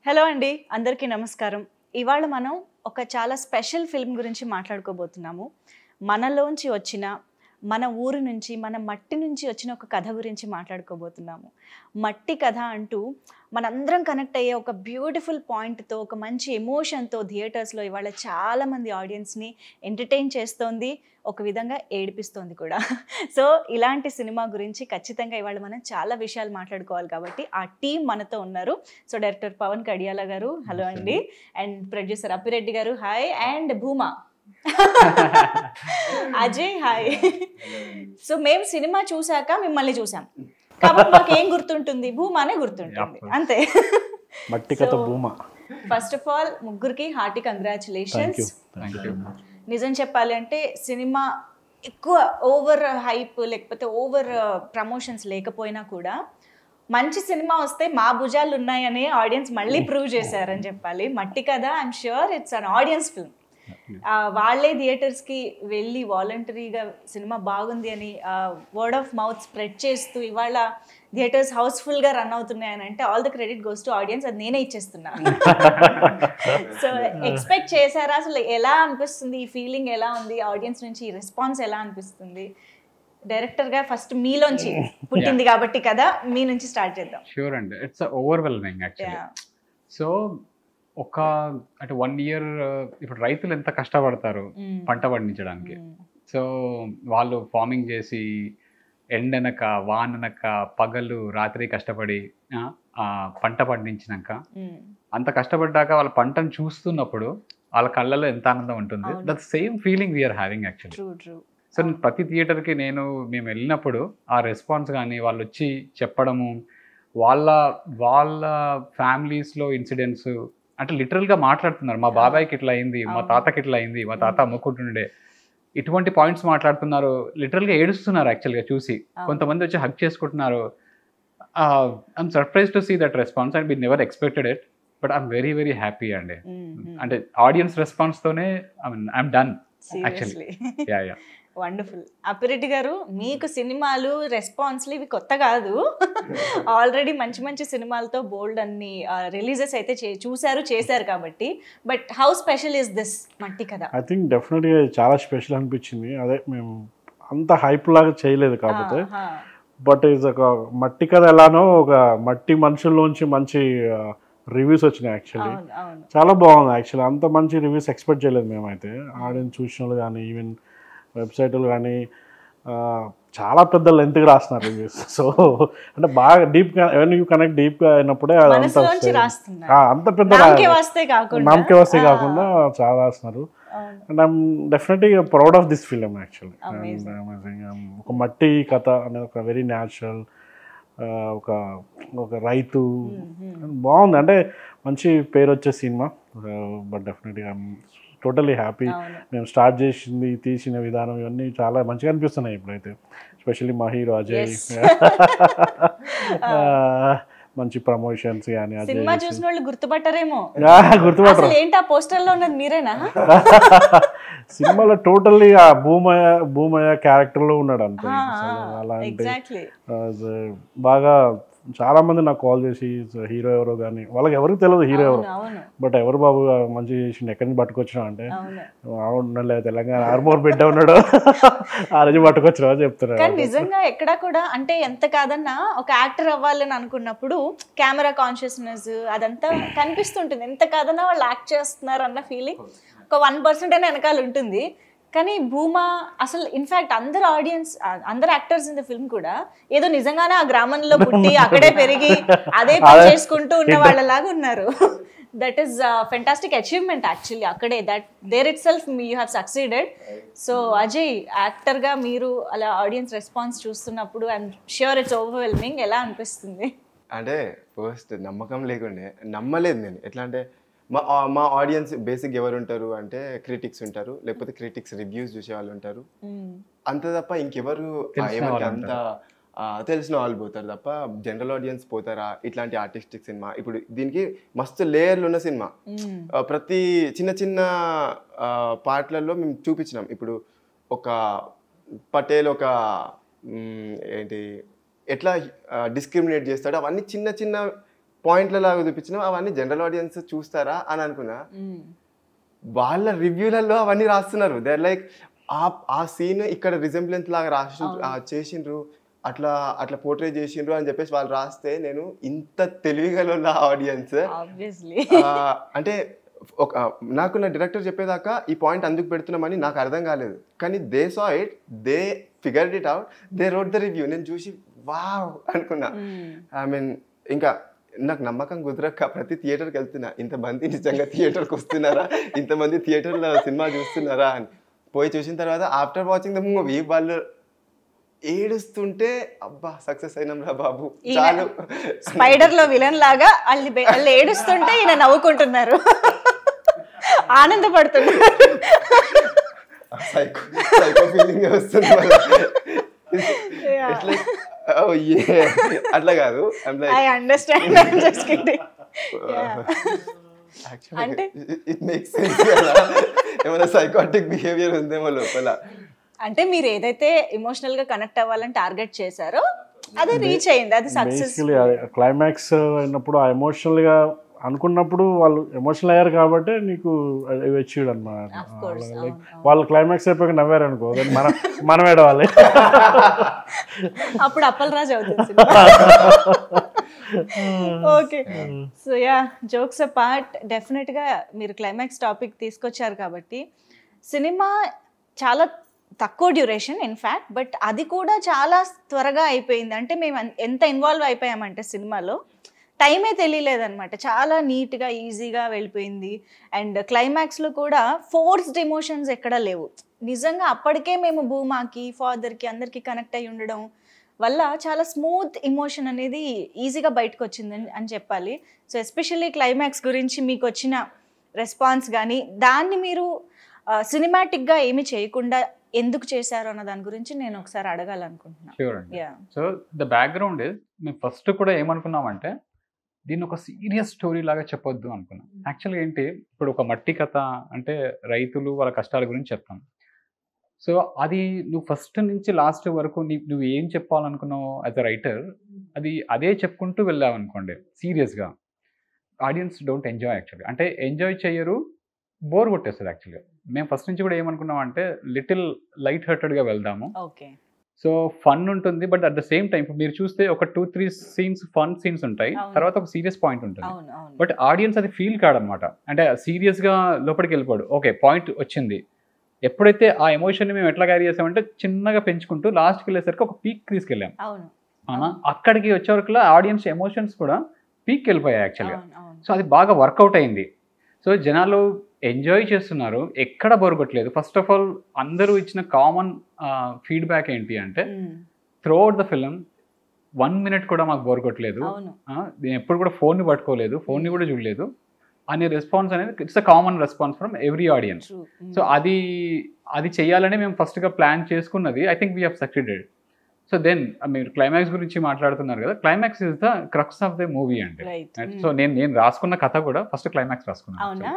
Hello అండి అందరికీ నమస్కారం ఇవాళ మనం ఒక చాలా స్పెషల్ ఫిల్మ్ గురించి మాట్లాడుకోబోతున్నాము మనలోంచి వచ్చిన మన ఊరు నుంచి మన మట్టి నుంచి వచ్చిన ఒక కథ గురించి మాట్లాడుకోబోతున్నాము మట్టి కథ అంటూ మనందరం కనెక్ట్ అయ్యే ఒక బ్యూటిఫుల్ పాయింట్తో ఒక మంచి ఎమోషన్తో థియేటర్స్లో ఇవాళ చాలామంది ఆడియన్స్ని ఎంటర్టైన్ చేస్తోంది ఒక విధంగా ఏడిపిస్తోంది కూడా సో ఇలాంటి సినిమా గురించి ఖచ్చితంగా ఇవాళ మనం చాలా విషయాలు మాట్లాడుకోవాలి కాబట్టి ఆ టీం మనతో ఉన్నారు సో డైరెక్టర్ పవన్ కడియాల గారు హలో అండి and producer Appireddy garu hi and Bhuma Ajay hi so మేము సినిమా చూసాక మిమ్మల్ని చూసాం కాబట్టి మాకు ఏం గుర్తుంటుంది భూమానే గుర్తుంటుంది Yeah. అంతే Matti Katha So, Bhuma first of all ముగ్గురికి hearty thank congratulations you thank you నిజం చెప్పాలి అంటే సినిమా ఎక్కువ ఓవర్ హైప్ లేకపోతే ఓవర్ ప్రమోషన్స్ లేకపోయినా కూడా మంచి సినిమా వస్తే మా భుజాలు ఉన్నాయని ఆడియన్స్ మళ్ళీ ప్రూవ్ చేశారని చెప్పాలి Matti Katha I'm sure it's an audience film వాళ్ళే థియేటర్స్కి వెళ్ళి వాలంటరీగా సినిమా బాగుంది అని వర్డ్ ఆఫ్ మౌత్ స్ప్రెడ్ చేస్తూ ఇవాళ థియేటర్స్ హౌస్ఫుల్గా రన్ అవుతున్నాయి అని అంటే all the credit goes to audience అది నేనే ఇచ్చేస్తున్నా సో ఎక్స్పెక్ట్ చేశారా అసలు ఎలా అనిపిస్తుంది ఈ ఫీలింగ్ ఎలా ఉంది ఆడియన్స్ నుంచి ఈ రెస్పాన్స్ ఎలా అనిపిస్తుంది డైరెక్టర్ గా ఫస్ట్ మీలోంచి పుట్టింది కాబట్టి కదా మీ నుంచి స్టార్ట్ చేద్దాం షూర్ అండి it's overwhelming actually Yeah. So ఒక అంటే వన్ ఇయర్ ఇప్పుడు రైతులు ఎంత కష్టపడతారు Mm. పంట పండించడానికి Mm. సో వాళ్ళు ఫార్మింగ్ చేసి ఎండనక వాననక పగలు రాత్రి కష్టపడి ఆ, ఆ పంట పండించినాక Mm. అంత కష్టపడ్డాక వాళ్ళ పంటను చూస్తున్నప్పుడు వాళ్ళ కళ్ళలో ఎంత ఆనందం ఉంటుంది అవును. That same feeling we're having actually true true so నేను ప్రతి థియేటర్కి నేను మేము వెళ్ళినప్పుడు ఆ రెస్పాన్స్ కానీ వాళ్ళు వచ్చి చెప్పడము వాళ్ళ వాళ్ళ ఫ్యామిలీస్లో ఇన్సిడెంట్స్ అంటే లిటరల్గా మాట్లాడుతున్నారు మా బాబాయ్కి ఇట్లా అయింది మా అవును. తాతకి ఇట్లా అయింది మా తాత అమ్ముకుంటుండే ఇటువంటి పాయింట్స్ మాట్లాడుతున్నారు లిటరల్గా ఏడుస్తున్నారు యాక్చువల్గా చూసి కొంతమంది వచ్చి హక్ చేసుకుంటున్నారు I'm surprise to see that response and we never expected it but I'm very very happy అండి అంటే ఆడియన్స్ రెస్పాన్స్తోనే I mean I'm done seriously yeah yeah wonderful Appireddy garu మీకు సినిమాలు రెస్పాన్స్లు ఇవి కొత్త కాదు ఆల్రెడీ మంచి మంచి సినిమాలతో బోల్డ్ అన్ని రిలీజెస్ అయితే చే- చూశారు చేశారు కాబట్టి but how special is this Matti Katha I think డెఫినెట్గా చాలా స్పెషల్ అనిపించింది అదే మేము అంత హైప్ లాగా చేయలేదు కాకపోతే బట్ ఇది ఒక మట్టి కథ ఎలానో ఒక మట్టి మనుషుల్లోంచి మంచి రివ్యూస్ వచ్చినాయి యాక్చువల్లీ అవును అవును చాలా బాగుంది యాక్చువల్లీ అంత మంచి రివ్యూస్ ఎక్స్పెక్ట్ చేయలేదు మేమైతే ఆడియన్స్ చూసిన వాళ్ళు కానీ ఈవెన్ వెబ్సైట్లు కానీ ఆ, చాలా పెద్ద లెంత్గా రాస్తున్నారు రివ్యూస్ సో అంటే బాగా డీప్గా ఎవెన్ యూ కనెక్ట్ డీప్గా అయినప్పుడే అదంతా మనసులోంచి వస్తాయి. రాస్తున్నారు ఆ, అంత పెద్ద నామకే వస్తే కాకుండా నామకే వస్తే ఆ, కాకుండా చాలా రాస్తున్నారు అవును. And I'm definitely proud of this film actually Amazing. ఒక మట్టి కథ అనేది ఒక వెరీ న్యాచురల్ ఒక ఒక రైతు Mm, mm. బాగుంది అంటే మంచి పేరు వచ్చే సినిమా బట్ డెఫినెట్గా టోటలీ హ్యాపీ అవును మేము స్టార్ట్ చేసింది తీసిన విధానం ఇవన్నీ చాలా మంచిగా అనిపిస్తున్నాయి ఇప్పుడైతే ఎస్పెషల్లీ మా హీరో అజయ్ Yes. ఆ, మంచి ప్రమోషన్స్ కానీ సినిమా అజయ్ చూసిన వాళ్ళు గుర్తుపట్టరేమో గుర్తుపట్టరు అసలు ఏంటి ఆ పోస్టర్ లో ఉన్నది మీరేనా సినిమాలో టోటల్లీ ఆ భూమయ్య భూమయ్య క్యారెక్టర్ లో ఉన్నాడు అంతే అసలు అలాంటి ఎగ్జాక్ట్లీ ఆ, జ- బాగా చాలా మంది నాకు కాల్ చేసి హీరో ఎవరో కానీ వాళ్ళకి ఎవరికి తెలియదు హీరో ఎవరు అవును అవును బట్ ఎవరు బాబు మంచి చేసిండు ఎక్కడి నుంచి పట్టుకొచ్చినా అంటే అవును అవును తెలంగాణ ఆర్మోర్ బిడ్డ ఉన్నాడు ఆ రోజు పట్టుకొచ్చినా కానీ చెప్తున్నారు నిజంగా ఎక్కడ కూడా అంటే ఎంత కాదన్నా ఒక యాక్టర్ అవ్వాలని అనుకున్నప్పుడు కెమెరా కాన్షియస్నెస్ అదంతా కనిపిస్తుంటుంది ఎంత కాదన్నా వాళ్ళు యాక్ట్ చేస్తున్నారు అన్న ఫీలింగ్ ఒక వన్ పర్సెంట్ అయినా వెనకాల ఉంటుంది కానీ భూమా అసలు ఇన్ఫాక్ట్ అందరు ఆడియన్స్ అందరు యాక్టర్స్ ఇన్ ద ఫిల్మ్ కూడా ఏదో నిజంగానే ఆ గ్రామంలో పుట్టి అక్కడే పెరిగి అదే పని అదే. చేసుకుంటూ ఉన్న వాళ్ళలాగా ఉన్నారు that is fantastic achievement actually అక్కడే that there itself you have succeeded so Ajay యాక్టర్గా మీరు అలా ఆడియన్స్ రెస్పాన్స్ చూస్తున్నప్పుడు ఐఎమ్ ష్యూర్ ఇట్స్ ఓవర్వెల్మింగ్ ఎలా అనిపిస్తుంది అంటే ఫస్ట్ నమ్మకం లేకుండే నమ్మలేదు నేను ఎట్లా అంటే మా ఆ- మా ఆడియన్స్ బేసిక్ ఎవరు ఉంటారు అంటే క్రిటిక్స్ ఉంటారు లేకపోతే క్రిటిక్స్ రివ్యూస్ చూసే వాళ్ళు ఉంటారు అంత తప్ప ఇంకెవరు ఆ, తెలిసిన ఏమంటే వాళ్ళు అంత ఆ, తెలిసిన వాళ్ళు పోతారు తప్ప జనరల్ ఆడియన్స్ పోతారా ఇట్లాంటి ఆర్టిస్టిక్ సినిమా ఇప్పుడు దీనికి మస్తు లేయర్లు ఉన్న సినిమా ఆ, ప్రతి చిన్న చిన్న పార్ట్లలో మేము చూపించినాం ఇప్పుడు ఒక పటేల్ ఒక మ్, ఏంటి ఎట్లా డిస్క్రిమినేట్ చేస్తాడో అవన్నీ చిన్న చిన్న పాయింట్ల లాగా చూపించినాం అవన్నీ జనరల్ ఆడియన్స్ చూస్తారా అని అనుకున్నా మ్మ్. వాళ్ళ రివ్యూలలో అవన్నీ రాస్తున్నారు దేర్ లైక్ ఆ ఆ సీన్ ఇక్కడ రిజెంబ్లెన్స్ లాగా రాసి అవును. ఆ, చేసిండ్రు అట్లా అట్లా పోర్ట్రే చేసిండ్రు అని చెప్పేసి వాళ్ళు రాస్తే నేను ఇంత తెలివిగల ఆడియన్స్ ఆబ్వియస్లీ అంటే ఒక నాకు నా డైరెక్టర్ చెప్పేదాకా ఈ పాయింట్ అందుకు పెడుతున్నామని నాకు అర్థం కాలేదు కానీ they saw it they figured it out they wrote the review నేను చూసి వావ్ అనుకున్నా ఐ మీన్ ఇంకా నాకు నమ్మకం కుదరక ప్రతి థియేటర్కి వెళ్తున్నా ఇంతమంది నిజంగా థియేటర్కి వస్తున్నారా ఇంతమంది థియేటర్లో సినిమా చూస్తున్నారా అని పోయి చూసిన తర్వాత ఆఫ్టర్ వాచింగ్ ద మూవీ వాళ్ళు ఏడుస్తుంటే అబ్బా సక్సెస్ అయినాం రా బాబు ఈయన చాలు స్పైడర్ లో విలన్ లాగా వాళ్ళు బె- వాళ్ళు ఏడుస్తుంటే ఈయన నవ్వుకుంటున్నారు ఆనందపడుతున్నారు సైకో సైకో ఫీలింగ్ వస్తుంది మళ్ళా. Yeah. It's like, oh yeah. అట్లా కాదు ఐ అండర్స్టాండ్ జస్ట్ కిడింగ్ అంటే? ఇట్ మేక్స్ సెన్స్ కదా ఏమైనా సైకాటిక్ బిహేవియర్ ఉందేమో లోపల అంటే మీరు ఏదైతే ఎమోషనల్ గా కనెక్ట్ అవ్వాలని టార్గెట్ చేశారో అది రీచ్ అయింది అది సక్సెస్ బేసికలీ క్లైమాక్స్ అయినప్పుడు ఆ ఎమోషనల్గా అనుకున్నప్పుడు వాళ్ళు ఎమోషనల్ అయ్యారు కాబట్టి నీకు అచీవ్డ్ అనమాట Of course, లైక్ అవును, అవును. వాళ్ళు క్లైమాక్స్ అయిపోయాక నవ్వారు అనుకో then మనం మనం ఏడవాలి అప్పుడు అప్పలరాజు అవుతుంది okay so yeah jokes part definite గా మీరు క్లైమాక్స్ టాపిక్ తీసుకొచ్చారు కాబట్టి సినిమా చాలా తక్కువ డ్యూరేషన్ ఇన్ఫ్యాక్ట్ బట్ అది కూడా చాలా త్వరగా అయిపోయింది అంటే మేము ఎన్- ఎంత ఇన్వాల్వ్ అయిపోయామంటే సినిమాలో టైమే తెలియలేదన్నమాట చాలా నీట్గా ఈజీగా వెళ్ళిపోయింది అండ్ క్లైమాక్స్లో కూడా ఫోర్స్డ్ ఎమోషన్స్ ఎక్కడా లేవు నిజంగా అప్పటికే మేము భూమాకి ఫాదర్కి అందరికీ కనెక్ట్ అయి ఉండడం వల్ల చాలా స్మూత్ ఇమోషన్ అనేది ఈజీగా బయటకు వచ్చింది అని- అని చెప్పాలి సో ఎస్పెషల్లీ క్లైమాక్స్ గురించి మీకు వచ్చిన రెస్పాన్స్ కానీ దాన్ని మీరు సినిమాటిక్గా ఏమి చేయకుండా ఎందుకు చేశారు అన్న దాని గురించి నేను ఒకసారి అడగాలనుకుంటున్నాను ష్యూర్ అండి yeah so the background is మేము ఫస్ట్ కూడా ఏమనుకున్నామంటే దీన్ని ఒక సీరియస్ స్టోరీ లాగా చెప్పొద్దు అనుకున్నాం యాక్చువల్గా ఏంటి ఇప్పుడు ఒక మట్టి కథ అంటే రైతులు వాళ్ళ కష్టాల గురించి చెప్తాం సో అది నువ్వు ఫస్ట్ నుంచి లాస్ట్ వరకు నీ నువ్వు ఏం చెప్పాలనుకున్నావు యాజ్ అ రైటర్ అది అదే చెప్పుకుంటూ వెళ్ళావు అనుకోండి సీరియస్గా ఆడియన్స్ డోంట్ ఎంజాయ్ యాక్చువల్లీ అంటే ఎంజాయ్ చేయరు బోర్ కొట్టేస్తుంది యాక్చువల్గా మేము ఫస్ట్ నుంచి కూడా ఏమనుకున్నాం అంటే లిటిల్ లైట్ హార్టెడ్గా వెళ్దాము ఓకే సో ఫన్ ఉంటుంది but at the same time మీరు చూస్తే ఒక two three scenes fun scenes ఉంటాయి అవును. తర్వాత ఒక సీరియస్ పాయింట్ ఉంటుంది అవును అవును బట్ ఆడియన్స్ అది ఫీల్ కాడనమాట అంటే సీరియస్ గా లోపలికి వెళ్ళిపోడు ఓకే పాయింట్ వచ్చింది ఎప్పుడైతే ఆ ఎమోషన్ మేము ఎట్లా క్యారీ చేసామంటే చిన్నగా పెంచుకుంటూ లాస్ట్కి వెళ్ళేసరికి ఒక పీక్ తీసుకెళ్ళాం అవును అవునా అక్కడికి వచ్చే వరకు ఆడియన్స్ ఎమోషన్స్ కూడా పీక్ వెళ్ళిపోయాయి యాక్చువల్గా అవును అవును సో అది బాగా వర్కౌట్ అయింది సో జనాలు ఎంజాయ్ చేస్తున్నారు ఎక్కడ బొరగట్లేదు ఫస్ట్ ఆఫ్ ఆల్ అందరూ ఇచ్చిన కామన్ ఫీడ్బ్యాక్ ఏంటి అంటే మ్మ్. Throughout the film one minute కూడా మాకు బోర్ కొట్టలేదు అవును ఆ, నేను ఎప్పుడు కూడా ఫోన్ని పట్టుకోలేదు ఫోన్ని కూడా చూడలేదు అనే రెస్పాన్స్ అనేది it's a common response from every audience true so అది అది చేయాలని మేము ఫస్ట్గా ప్లాన్ చేసుకున్నది I think we have succeeded so then మీరు క్లైమాక్స్ గురించి మాట్లాడుతున్నారు కదా climax is the crux of the movie అండి రైట్ సో నేను నేను రాసుకున్న కథ కూడా ఫస్ట్ క్లైమాక్స్ రాసుకున్నాను అవునా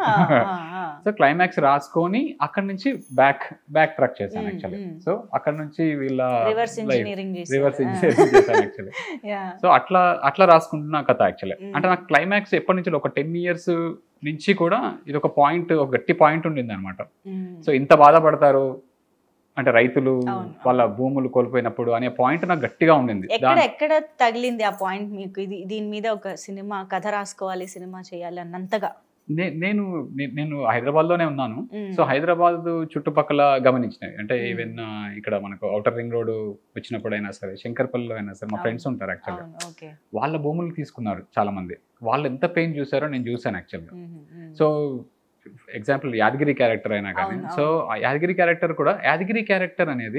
సో క్లైమాక్స్ రాసుకొని అక్కడ నుంచి బ్యాక్ బ్యాక్ ట్రాక్ చేశాను Mm, యాక్చువల్లీ mm. సో అక్కడ నుంచి వీళ్ళ రివర్స్ ఇంజనీరింగ్ రివర్స్ ఇంజనీరింగ్ చేశాను యాక్చువల్లీ యా సో అట్లా అట్లా రాసుకుంటున్నా కథ యాక్చువల్లీ Mm. అంటే నాకు క్లైమాక్స్ ఎప్పటి నుంచి ఒక టెన్ ఇయర్స్ నుంచి కూడా ఇది ఒక పాయింట్ ఒక గట్టి పాయింట్ ఉండింది అనమాట సో ఇంత బాధపడతారు అంటే రైతులు అవును, వాళ్ళ భూములు కోల్పోయినప్పుడు అనే పాయింట్ నాకు గట్టిగా ఉండింది ఎక్కడ దాని ఎక్కడ తగిలింది ఆ పాయింట్ మీకు ఇది దీని మీద ఒక సినిమా కథ రాసుకోవాలి సినిమా చేయాలి అన్నంతగా నే- నేను నే- నేను హైదరాబాద్ లోనే ఉన్నాను మ్మ్. సో హైదరాబాద్ చుట్టుపక్కల గమనించినవి అంటే Mm. ఈవెన్ ఇక్కడ మనకు అవుటర్ రింగ్ రోడ్ వచ్చినప్పుడు అయినా సరే శంకర్పల్లిలో అయినా సరే మా అవును. ఫ్రెండ్స్ ఉంటారు యాక్చువల్గా అవును ఓకే వాళ్ళ భూములు తీసుకున్నారు చాలా మంది వాళ్ళు ఎంత పెయిన్ చూసారో నేను చూసాను యాక్చువల్గా మ్మ్, మ్మ్. సో ఎగ్జాంపుల్ యాదగిరి క్యారెక్టర్ అయినా కానీ అవును, సో ఆ యాదగిరి క్యారెక్టర్ కూడా యాదగిరి క్యారెక్టర్ అనేది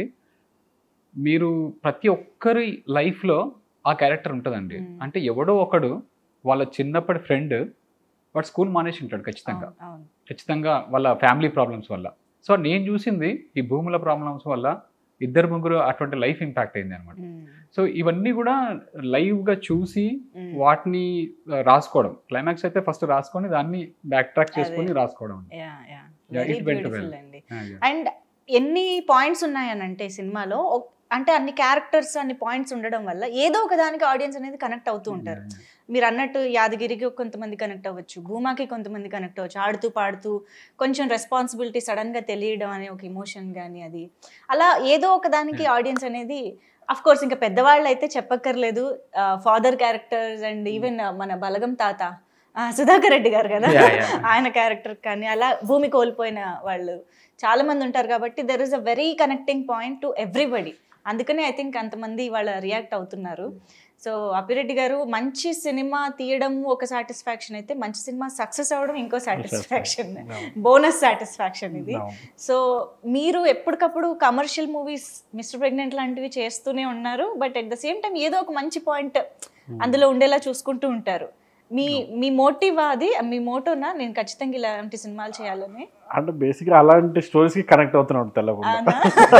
మీరు ప్రతి ఒక్కరి లైఫ్లో ఆ క్యారెక్టర్ ఉంటుందండి మ్మ్. అంటే ఎవడో ఒకడు వాళ్ళ చిన్నప్పటి ఫ్రెండ్ వాడు స్కూల్ మానేసి ఉంటాడు ఖచ్చితంగా అవును, అవును ఖచ్చితంగా వాళ్ళ ఫ్యామిలీ ప్రాబ్లమ్స్ వల్ల సో నేను చూసింది ఈ భూముల ప్రాబ్లమ్స్ వల్ల ఇద్దరు ముగ్గురు అటువంటి లైఫ్ ఇంపాక్ట్ అయింది అనమాట మ్మ్, సో ఇవన్నీ కూడా లైవ్గా చూసి మ్మ్. వాటిని ఆ, రాసుకోవడం క్లైమాక్స్ అయితే ఫస్ట్ రాసుకొని దాన్ని బ్యాక్ ట్రాక్ చేసుకొని అదే. రాసుకోవడం yeah yeah Yeah, very it went beautiful well. అండి ఆ, yeah. అండ్ ఎన్ని పాయింట్స్ ఉన్నాయనంటే సినిమాలో ఒక్- అంటే అన్ని క్యారెక్టర్స్ అన్ని పాయింట్స్ ఉండడం వల్ల ఏదో ఒక దానికి ఆడియన్స్ అనేది కనెక్ట్ అవుతూ ఉంటారు మీరు అన్నట్టు యాదగిరికి కొంతమంది కనెక్ట్ అవ్వచ్చు భూమాకి కొంతమంది కనెక్ట్ అవ్వచ్చు ఆడుతూ పాడుతూ కొంచెం రెస్పాన్సిబిలిటీ సడన్గా తెలియడం అనే ఒక ఇమోషన్ కానీ అది అలా ఏదో ఒక దానికి ఆడియన్స్ అనేది అఫ్ కోర్స్ ఇంకా పెద్దవాళ్ళు అయితే చెప్పక్కర్లేదు ఫాదర్ క్యారెక్టర్స్ అండ్ ఈవెన్ మన బలగం తాత ఆ, సుధాకర్ రెడ్డి గారు కదా Yeah, yeah. ఆయన క్యారెక్టర్ కానీ అలా భూమి కోల్పోయిన వాళ్ళు చాలా మంది ఉంటారు కాబట్టి there is a very connecting point to everybody అందుకనే ఐ థింక్ అంతమంది వాళ్ళ రియాక్ట్ అవుతున్నారు సో అప్పిరెడ్డి గారు మంచి సినిమా తీయడం ఒక సాటిస్ఫాక్షన్ అయితే మంచి సినిమా సక్సెస్ అవ్వడం ఇంకో సాటిస్ఫాక్షన్ బోనస్ సాటిస్ఫాక్షన్ ఇది అవును. సో మీరు ఎప్పటికప్పుడు కమర్షియల్ మూవీస్ మిస్టర్ ప్రెగ్నెంట్ లాంటివి చేస్తూనే ఉన్నారు but at the same time ఏదో ఒక మంచి పాయింట్ అందులో ఉండేలా చూసుకుంటూ ఉంటారు మీ మీ మోటివ్ అది మీ మోటోనా నేను ఖచ్చితంగా ఇలాంటి సినిమాలు చేయాలని అంటే బేసిక్గా అలాంటి స్టోరీస్కి కనెక్ట్ అవుతున్నాడు తెల్లకుండా అవునా?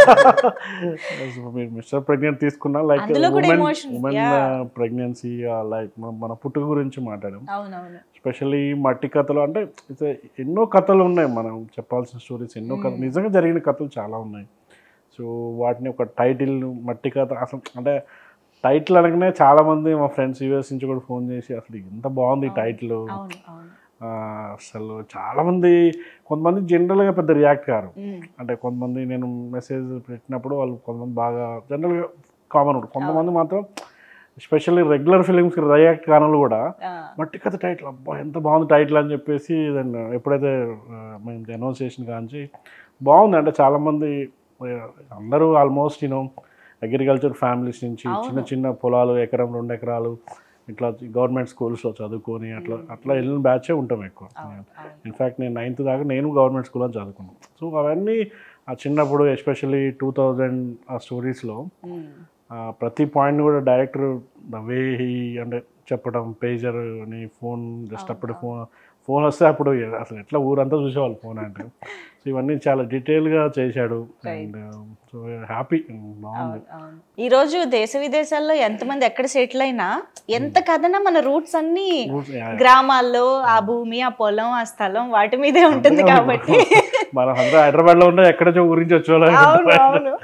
మీరు మిస్టర్ ప్రెగ్నెంట్ తీసుకున్నా లైక్ అందులో కూడా women emotion, women yeah. Pregnancy like మన పుట్టుక గురించి మాట్లాడాం అవునవును స్పెషల్లీ మట్టి కథలు అంటే it's a- ఎన్నో కథలు ఉన్నాయి మనం చెప్పాల్సిన స్టోరీస్ ఎన్నో కథలు నిజంగా జరిగిన కథలు చాలా ఉన్నాయి సో వాటిని ఒక టైటిల్ మట్టి కథ అసలు అంటే టైటిల్ అనగానే చాలా మంది మా ఫ్రెండ్స్ యూఎస్ నుంచి కూడా ఫోన్ చేసి అసలు ఎంత బాగుంది ఈ టైటిల్ అవును అవును అసలు చాలా మంది కొంతమంది జనరల్గా పెద్ద రియాక్ట్ కారు మ్మ్. అంటే కొంతమంది నేను మెసేజ్ పెట్టినప్పుడు వాళ్ళు కొంతమంది బాగా జనరల్గా కామన్ కొంతమంది మాత్రం ఎస్పెషల్లీ రెగ్యులర్ ఫిలిమ్స్కి రియాక్ట్ కానలు కూడా ఆ, మట్టి కథ టైటిల్ అబ్బా ఎంత బాగుంది టైటిల్ అని చెప్పేసి దాన్ని ఎప్పుడైతే ఆ, మేము అనౌన్స్ చేసిన కాంచి బాగుంది అంటే చాలామంది ఆ, అందరూ ఆల్మోస్ట్ నేను అగ్రికల్చర్ ఫ్యామిలీస్ నుంచి అవును. చిన్న చిన్న పొలాలు ఎకరం రెండు ఎకరాలు ఇట్లా గవర్నమెంట్ స్కూల్స్లో చదువుకొని అట్లా అట్లా వెళ్ళిన బ్యాచే ఉంటాం ఎక్కువ అవును అవును ఇన్ఫ్యాక్ట్ నేను నైన్త్ దాకా నేను గవర్నమెంట్ స్కూల్లో చదువుకున్నాను సో అవన్నీ ఆ చిన్నప్పుడు ఎస్పెషల్లీ టూ థౌజండ్ ఆ స్టోరీస్లో మ్మ్. ప్రతి పాయింట్ కూడా డైరెక్టర్ ద వే హీ అంటే చెప్పడం పేజర్ అని ఫోన్ జస్ట్ అప్పుడు ఫోన్ ఫోన్ వస్తే అప్పుడు అసలు ఎట్లా ఊరంతా చూసేవాళ్ళు ఫోన్ అంటే సో ఇవన్నీ చాలా డీటెయిల్గా చేశాడు అండ్ సో హ్యాపీ బాగుంది అవును, అవును. ఈ రోజు దేశ విదేశాల్లో ఎంతమంది ఎక్కడ సెటిల్ అయినా ఎంత కథనా మన రూట్స్ అన్ని గ్రామాల్లో ఆ భూమి ఆ పొలం ఆ స్థలం వాటి మీదే ఉంటుంది కాబట్టి మనం అందరూ హైదరాబాద్ లో ఉంటే ఎక్కడ గురించి అవును వచ్చేవాళ్ళం అవును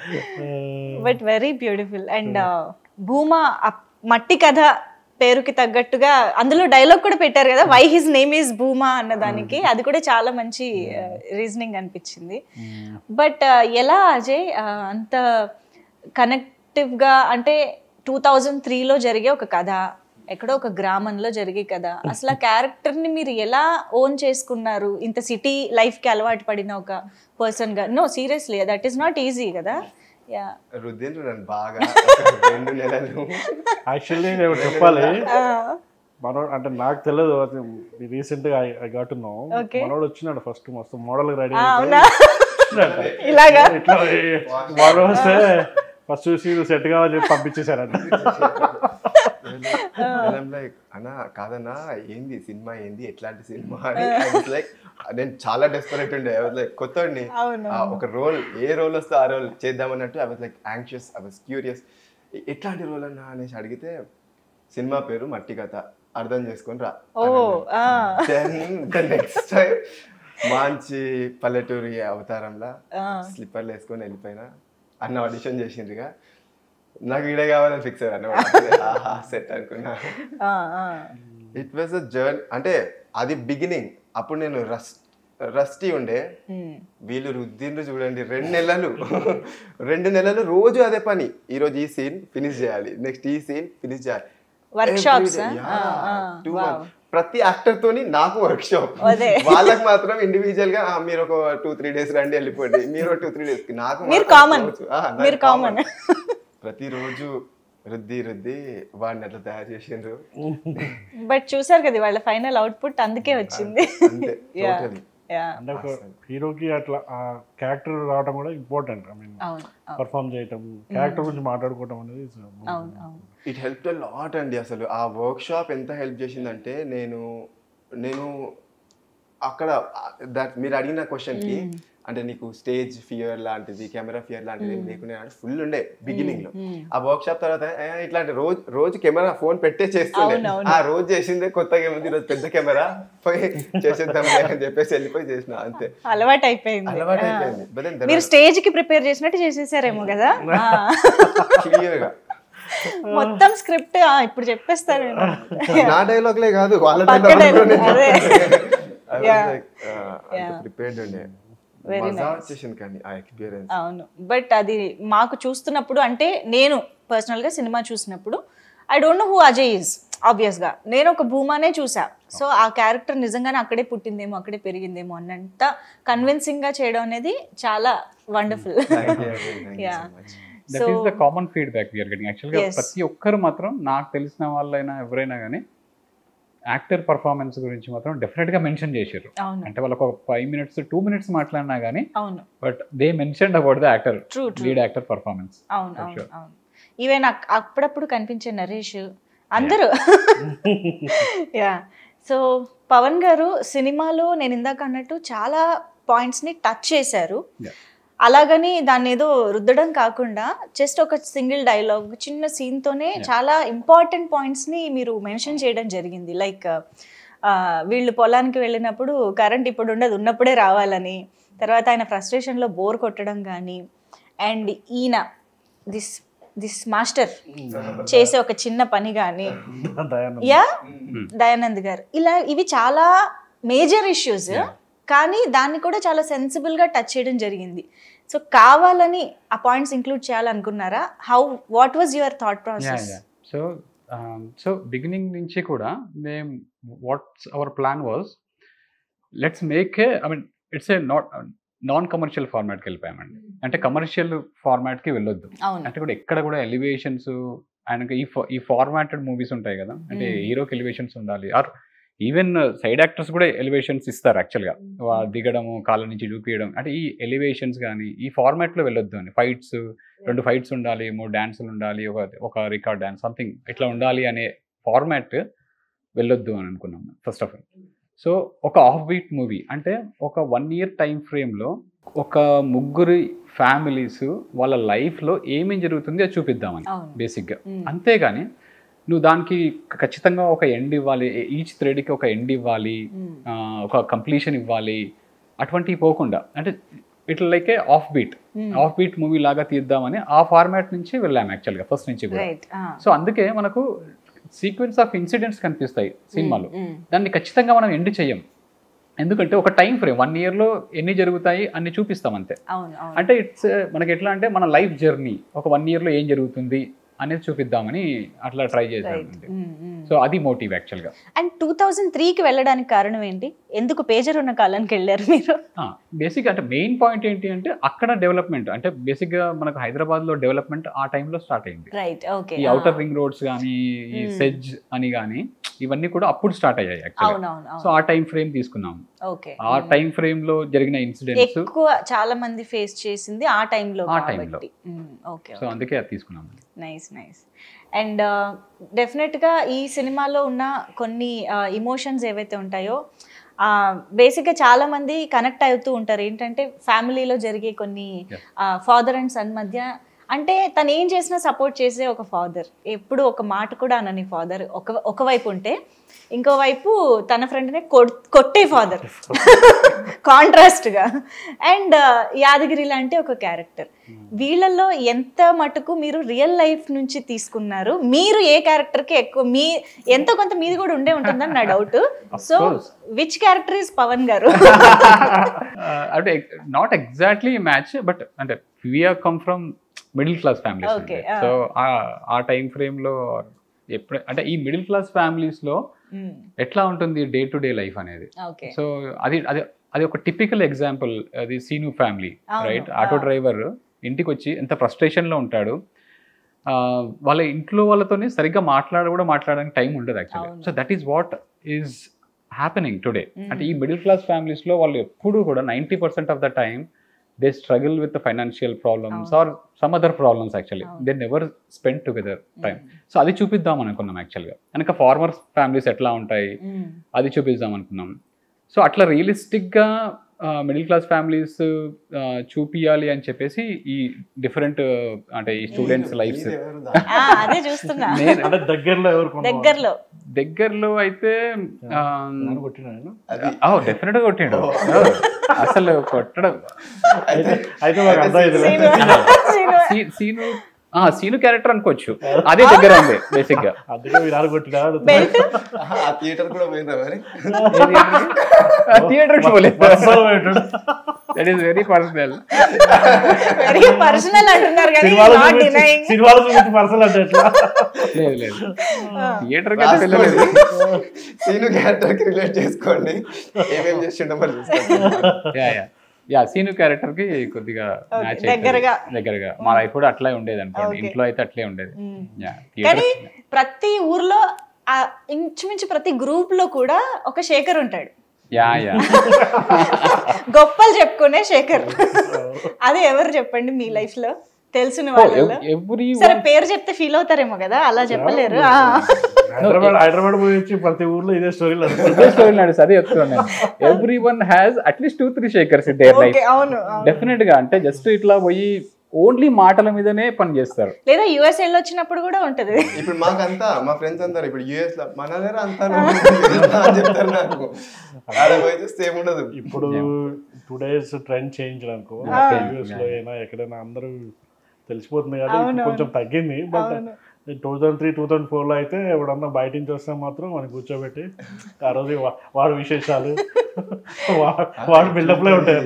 but very beautiful and Bhuma ఆ మట్టి కథ పేరుకి తగ్గట్టుగా అందులో డైలాగ్ కూడా పెట్టారు కదా why his name is Bhuma అన్న దానికి అది కూడా చాలా మంచి రీజనింగ్ అనిపించింది బట్ ఎలా అజయ్ ఆ, అంత కనెక్టివ్గా అంటే టూ థౌజండ్ త్రీలో జరిగే ఒక కథ ఎక్కడో ఒక గ్రామంలో జరిగే కథ అసలు ఆ క్యారెక్టర్ని మీరు ఎలా ఓన్ చేసుకున్నారు ఇంత సిటీ లైఫ్కి అలవాటు పడిన ఒక పర్సన్గా no seriously that is not easy కదా యా రుద్దిండ్రు నన్ను బాగా రెండు నెలలు యాక్చువల్లీ నేను చెప్పాలి మనోడు అంటే నాకు తెలియదు రీసెంట్ గా ఐ గాట్ నో Okay. మనోడు వచ్చినాడు ఫస్ట్ మస్తు మోడల్ రెడీ అవునా ఇలాగా ఇట్లా మోడల్ వస్తే ఫస్ట్ చూసి సెట్ కావాలని చెప్పి పంపించేశారంట లైక్ అన్నా కాదన్నా ఏంది సినిమా ఏంది ఎట్లాంటి సినిమా అని లైక్ నేను చాలా డెస్పరేట్ ఉండే ఐ వాజ్ లైక్ కొత్తని అవును, ఒక రోల్ ఏ రోల్ వస్తే ఆ రోల్ చేద్దామన్నట్టు I was like anxious I was curious ఎట్లాంటి రోల్ అన్నా అనేసి అడిగితే సినిమా పేరు మట్టి కథ అర్థం చేసుకొని రా ఓ ఆ. దెన్ ద నెక్స్ట్ టైం మంచి పల్లెటూరి అవతారంలా ఆ. స్లిప్పర్లు వేసుకొని వెళ్ళిపోయినా అన్న ఆడిషన్ చేసిండ్రుగా నాకు ఈడే కావాలని ఫిక్స్ అయ్యాను సెట్ అనుకున్నా ఆ, ఆ. ఇట్ వాజ్ అ జర్నీ అంటే అది బిగినింగ్ అప్పుడు నేను రస్ రస్టీ ఉండే Hmm. వీళ్ళు రుద్దిండ్రు చూడండి రెండు నెలలు రెండు నెలలు రోజు అదే పని ఈ రోజు ఈ సీన్ ఫినిష్ చేయాలి నెక్స్ట్ ఈ సీన్ ఫినిష్ చేయాలి Workshops, Every day, ఆ? yeah, ఆ, two wow. months. ప్రతి యాక్టర్ తోని నాకు వర్క్ షాప్ అదే. వాళ్ళకి మాత్రం ఇండివిజువల్ గా "ఆ, మీరు ఒక టూ త్రీ డేస్ రండి వెళ్ళిపోండి మీరు టూ త్రీ డేస్ నాకు మీరు మాత్రం కామన్ రోజు- ఆ, నాకు మీరు కామన్ ప్రతిరోజు రుద్ది రుద్ది వాడిని అట్లా తయారు చేసిండ్రు బట్ చూసారు కదా వాళ్ళ ఫైనల్ అవుట్పుట్ అందుకే వచ్చింది అంతే Yeah. totally. Yeah. అంటే ఒక హీరోకి అట్లా ఆ క్యారెక్టర్ రావడం కూడా ఇంపార్టెంట్ ఐ మీన్ అవును అవును పర్ఫామ్ చేయటం క్యారెక్టర్ గురించి మాట్లాడుకోవడం అనేది is- అవును అవును ఇట్ హెల్ప్ లాట్ అండి అసలు ఆ వర్క్ షాప్ ఎంత హెల్ప్ చేసిందంటే నేను నేను అక్కడ దట్ మీరు అడిగిన క్వశ్చన్కి అంటే నీకు స్టేజ్ ఫియర్ లాంటిది కెమెరా ఫియర్ లాంటిది ఏం లేకుండా ఫుల్ ఉండే బిగినింగ్ లో ఆ వర్క్ షాప్ తర్వాత ఏ, ఇట్లాంటి రోజు రోజు కెమెరా ఫోన్ పెట్టే చేస్తుండే అవునవును. ఆ రోజు చేసిందే కొత్తగా ఏముంది ఈరోజు పెద్ద కెమెరా పోయి చేసేద్దాం అని చెప్పేసి వెళ్ళిపోయి చేసిన అంతే అలవాటు అయిపోయింది అలవాటు ఆ. అయిపోయింది But then మీరు స్టేజ్ కి ప్రిపేర్ చేసినట్టు చేసేసారేమో కదా ఆ. క్లియర్ గా మొత్తం స్క్రిప్ట్ ఇప్పుడు చెప్పేస్తాను నేను. నా డైలాగ్లే కాదు వాళ్ళ పక్క డైలాగ్ dialogue, అదే. Yeah. Yeah. ప్రిపేర్డ్ ఉండే Very మజా nice. వచ్చేసింది కానీ ఆ ఎక్స్పీరియన్స్ అవును బట్ అది మాకు చూస్తున్నప్పుడు అంటే నేను పర్సనల్గా సినిమా చూసినప్పుడు I don't know who Ajay is ఆబ్వియస్గా నేను ఒక భూమానే చూసా సో ఆ క్యారెక్టర్ నిజంగానే అక్కడే పుట్టిందేమో అక్కడే పెరిగిందేమో అన్నంత కన్విన్సింగ్గా చేయడం అనేది చాలా wonderful Yeah. That is the common feedback we're getting యాక్చువల్గా Yes. ప్రతి ఒక్కరు మాత్రం నాకు తెలిసిన వాళ్ళైనా ఎవరైనా కానీ యాక్టర్ పర్ఫార్మెన్స్ గురించి మాత్రం డెఫినెట్ గా మెన్షన్ చేశారు అవును అంటే వాళ్ళకి ఒక ఫైవ్ మినిట్స్ టూ మినిట్స్ మాట్లాడినా కానీ అవును but they mention about the actor true true lead actor performance అవును For అవును sure. అవును ఈవెన్ అప్పుడప్పుడు కనిపించే నరేష్ అందరూ యా సో పవన్ గారు సినిమాలో నేను ఇందాక అన్నట్టు చాలా పాయింట్స్ ని టచ్ చేశారు Yeah. అలాగని దాన్ని ఏదో రుద్దడం కాకుండా జస్ట్ ఒక సింగిల్ డైలాగ్ చిన్న scene తోనే చాలా ఇంపార్టెంట్ పాయింట్స్ ని మీరు మెన్షన్ చేయడం జరిగింది లైక్ వీళ్ళు పొలానికి వెళ్ళినప్పుడు కరెంట్ ఇప్పుడు ఉండదు ఉన్నప్పుడే రావాలని తర్వాత ఆయన ఫ్రస్ట్రేషన్లో బోర్ కొట్టడం కానీ అండ్ ఈయన దిస్ దిస్ మాస్టర్ చేసే ఒక చిన్న పని కానీ దయానంద్. యా దయానంద్ గారు ఇలా ఇవి చాలా మేజర్ ఇష్యూస్ కానీ దాన్ని కూడా చాలా సెన్సిబుల్ గా టచ్ చేయడం జరిగింది సో కావాలని ఆ పాయింట్స్ ఇంక్లూడ్ చేయాలనుకున్నారా how what was your thought yeah process yeah so so beginning నుంచి కూడా మేము what's our plan was let's make a I mean it's a not non commercial ఫార్మాట్కి వెళ్ళిపోయామండి అంటే కమర్షియల్ ఫార్మాట్కి వెళ్ళొద్దు అవును అంటే కూడా ఎక్కడ కూడా ఎలివేషన్స్ ఆయనకి ఈ ఫా- ఈ ఫార్మాటెడ్ మూవీస్ ఉంటాయి కదా అంటే Mm. హీరోకి ఎలివేషన్స్ ఉండాలి ఆర్ ఈవెన్ సైడ్ యాక్టర్స్ కూడా ఎలివేషన్స్ ఇస్తారు యాక్చువల్గా దిగడము కాళ్ళ నుంచి చూపించడం అంటే ఈ ఎలివేషన్స్ కానీ ఈ ఫార్మాట్లో వెళ్ళొద్దు అని ఫైట్స్ రెండు ఫైట్స్ ఉండాలి మూడు డాన్సులు ఉండాలి ఒక ఒక రికార్డ్ డాన్స్ సంథింగ్ ఇట్లా ఉండాలి అనే ఫార్మాట్ వెళ్ళొద్దు అని అనుకున్నాం ఫస్ట్ ఆఫ్ ఆల్ సో ఒక ఆఫ్ బీట్ మూవీ అంటే ఒక వన్ ఇయర్ టైం ఫ్రేమ్లో ఒక ముగ్గురి ఫ్యామిలీస్ వాళ్ళ లైఫ్లో ఏమేం జరుగుతుంది అది చూపిద్దామని అవును బేసిక్గా Mm. అంతేగాని నువ్వు దానికి ఖచ్చితంగా ఒక ఎండ్ ఇవ్వాలి ఈచ్ థ్రెడ్కి ఒక ఎండ్ ఇవ్వాలి Mm. ఆ, ఒక కంప్లీషన్ ఇవ్వాలి అటువంటివి పోకుండా అంటే ఇట్లా like off beat Mm. Off beat movie లాగా తీద్దామని ఆ ఫార్మాట్ నుంచి వెళ్ళాము యాక్చువల్గా ఫస్ట్ నుంచి కూడా రైట్ సో అందుకే మనకు సీక్వెన్స్ ఆఫ్ ఇన్సిడెంట్స్ కనిపిస్తాయి సినిమాలో దాన్ని ఖచ్చితంగా మనం ఎండ్ చెయ్యం ఎందుకంటే ఒక టైం ఫ్రేమ్ వన్ ఇయర్లో ఎన్ని జరుగుతాయి అన్ని చూపిస్తాం అంతే అవును అవును అంటే ఇట్స్ మనకి ఎట్లా అంటే మన లైఫ్ జర్నీ ఒక వన్ ఇయర్లో ఏం జరుగుతుంది అనేది చూపిద్దామని అట్లా ట్రై చేశాను రైట్ సో అది మోటివ్ యాక్చువల్గా అండ్ టూ థౌజండ్ త్రీకి వెళ్ళడానికి కారణం ఏంటి ఎందుకు పేజర్ ఉన్న కాలానికి వెళ్ళారు మీరు బేసిక్ అంటే మెయిన్ పాయింట్ ఏంటి అంటే అక్కడ డెవలప్మెంట్ అంటే బేసిక్గా మనకు హైదరాబాద్లో డెవలప్మెంట్ ఆ టైంలో స్టార్ట్ అయింది రైట్ ఓకే ఈ అవుటర్ రింగ్ రోడ్స్ కానీ ఈ Hmm. సెజ్ అని కానీ ఇవన్నీ కూడా అప్పుడు స్టార్ట్ అయ్యాయి యాక్చువల్గా అవునవును సో ఆ టైం ఫ్రేమ్ తీసుకున్నాం ఓకే ఆ టైం ఫ్రేమ్ లో జరిగిన ఇన్సిడెంట్స్ ఎక్కువ చాలా మంది ఫేస్ చేసింది ఆ టైంలో ఆ time లో. కాబట్టి ఓకే సో అందుకే అది తీసుకున్నాం నైస్ నైస్ అండ్ డెఫినెట్గా ఈ సినిమాలో ఉన్న కొన్ని ఇమోషన్స్ ఏవైతే ఉంటాయో బేసిక్గా చాలా మంది కనెక్ట్ అవుతూ ఉంటారు ఏంటంటే ఫ్యామిలీలో జరిగే కొన్ని Yeah. ఫాదర్ అండ్ సన్ మధ్య అంటే తను ఏం చేసినా సపోర్ట్ చేసే ఒక ఫాదర్ ఎప్పుడు ఒక మాట కూడా అనని ఫాదర్ ఒక ఒకవైపు ఉంటే ఇంకోవైపు తన ఫ్రెండ్నే కొట్టే ఫాదర్ కాంట్రాస్ట్గా అండ్ యాదగిరి లాంటి ఒక క్యారెక్టర్ వీళ్ళల్లో ఎంత మటుకు మీరు రియల్ లైఫ్ నుంచి తీసుకున్నారు మీరు ఏ క్యారెక్టర్ కి ఎక్కువ మీ ఎంతో కొంత మీది కూడా ఉండే ఉంటుందని నా doubt Of so course. Which character is Pavan గారు అంటే నాట్ ఎగ్జాక్ట్లీ మ్యాచ్ బట్ అంటే we're come from middle class families Okay, ah. So ఆ టైం ఫ్రేమ్ లో ఎప్పుడు అంటే ఈ మిడిల్ క్లాస్ ఫ్యామిలీస్ లో ఎట్లా ఉంటుంది డే టు డే లైఫ్ అనేది ఓకే సో అది అది అది ఒక టిపికల్ ఎగ్జాంపుల్ అది సీను ఫ్యామిలీ అవును, రైట్ ఆటో ఆ. డ్రైవర్ ఇంటికి వచ్చి ఎంత frustration లో ఉంటాడు ఆ, వాళ్ళ ఇంట్లో వాళ్ళతోనే సరిగ్గా మాట్లాడ కూడా మాట్లాడడానికి టైం ఉండదు యాక్చువల్లీ అవును. So that is what is happening today Mm. అంటే ఈ మిడిల్ క్లాస్ ఫ్యామిలీస్లో వాళ్ళు ఎప్పుడు కూడా ninety percent of the time they struggle with financial problems or some other problems actually అవును. They never spend together time so అది చూపిద్దాం అనుకున్నాం యాక్చువల్గా కనుక ఫార్మర్ ఫ్యామిలీస్ ఎట్లా ఉంటాయి అది చూపిద్దాం అనుకున్నాం సో అట్లా రియలిస్టిక్గా మిడిల్ క్లాస్ ఫ్యామిలీస్ చూపియాలి అని చెప్పేసి ఈ డిఫరెంట్ అంటే ఈ స్టూడెంట్స్ లైఫ్స్ మీరెవరు దా- ఆ, అదే చూస్తున్నా నేను అంటే దగ్గరలో ఎవరు కొన్నారు? దగ్గరలో దగ్గరలో అయితే నాన్న కొట్టినా నేను? డెఫినెట్ గా కొట్టిండు అసలు కొట్టడం అయితే అయితే మాకు అర్థమైంది సీను సీను సీ- సీను ఆ, సీను క్యారెక్టర్ అనుకోవచ్చు అదే దగ్గర ఉంది బేసిక్ గా అందుకే మీరు నాన్న కొట్టినా బెల్ట్ ఆహా, ఆ థియేటర్ కూడా పోయిందా మరి థియేటర్ వరుసలో పెట్టాడు. That is very personal very personal అంటున్నారు కానీ సినిమాలో నాట్ చూపించి డినైయింగ్ సినిమాలో చూపించి పర్సనల్ అంటే ఎట్లా లేదు లేదు థియేటర్ కి అయితే వెళ్ళలేదు సీను క్యారెక్టర్ కి రిలేట్ చేసుకోండి ఏమేం చేసిండో మరి చూసుకోండి. Yeah yeah yeah Seenu character కి కొద్దిగా Okay, మ్యాచ్ దగ్గరగా. దగ్గరగా మా లైఫ్ కూడా అట్లే ఉండేది అనుకోండి Okay. ఇంట్లో అయితే అట్లే ఉండేది యా కానీ థియేటర్ ప్రతి ఊర్లో ఆ ఇంచుమించు ప్రతి గ్రూప్ లో కూడా ఒక శేఖర్ ఉంటాడు యా యా గొప్పలు చెప్పుకునే శేఖర్ అది ఎవరు చెప్పండి మీ లైఫ్ లో తెలిసిన వాళ్ళలో ఎవ్రీ సరే పేరు చెప్తే ఫీల్ అవుతారేమో కదా అలా చెప్పలేరు ఆ. హైదరాబాద్ హైదరాబాద్ పోయి వచ్చి ప్రతి ఊర్లో ఇదే స్టోరీలు స్టోరీ నడుస్తుంది అదే చెప్తున్నాను everyone has at least two three Shekars in their life okay అవును అవును. డెఫినెట్ గా అంటే జస్ట్ ఇట్లా పోయి ఓన్లీ మాటల మీదనే పని చేస్తారు లేదా యుఎస్ వెళ్ళి వచ్చినప్పుడు కూడా ఉంటది ఇప్పుడు మాకంతా మా ఫ్రెండ్స్ అంటారు ఇప్పుడు యుఎస్ లో మన దగ్గర అంతా అని చెప్తారు నాకు ఆడ పోయి చూస్తే ఏముండదు ఇప్పుడు టూ డేస్ ట్రెండ్ చేంజ్ అనుకో Yeah. యూఎస్ లో అయినా ఎక్కడైనా అందరూ తెలిసిపోతుంది కానీ అవును, ఇప్పుడు కొంచెం తగ్గింది బట్ అవును. Two thousand three two thousand four లో అయితే ఎవడన్నా బయట నుంచి వస్తే మాత్రం మనం కూర్చోబెట్టి ఆ రోజు వా- వాడి విశేషాలు వా- వాడి బిల్డప్ లో ఉంటాయి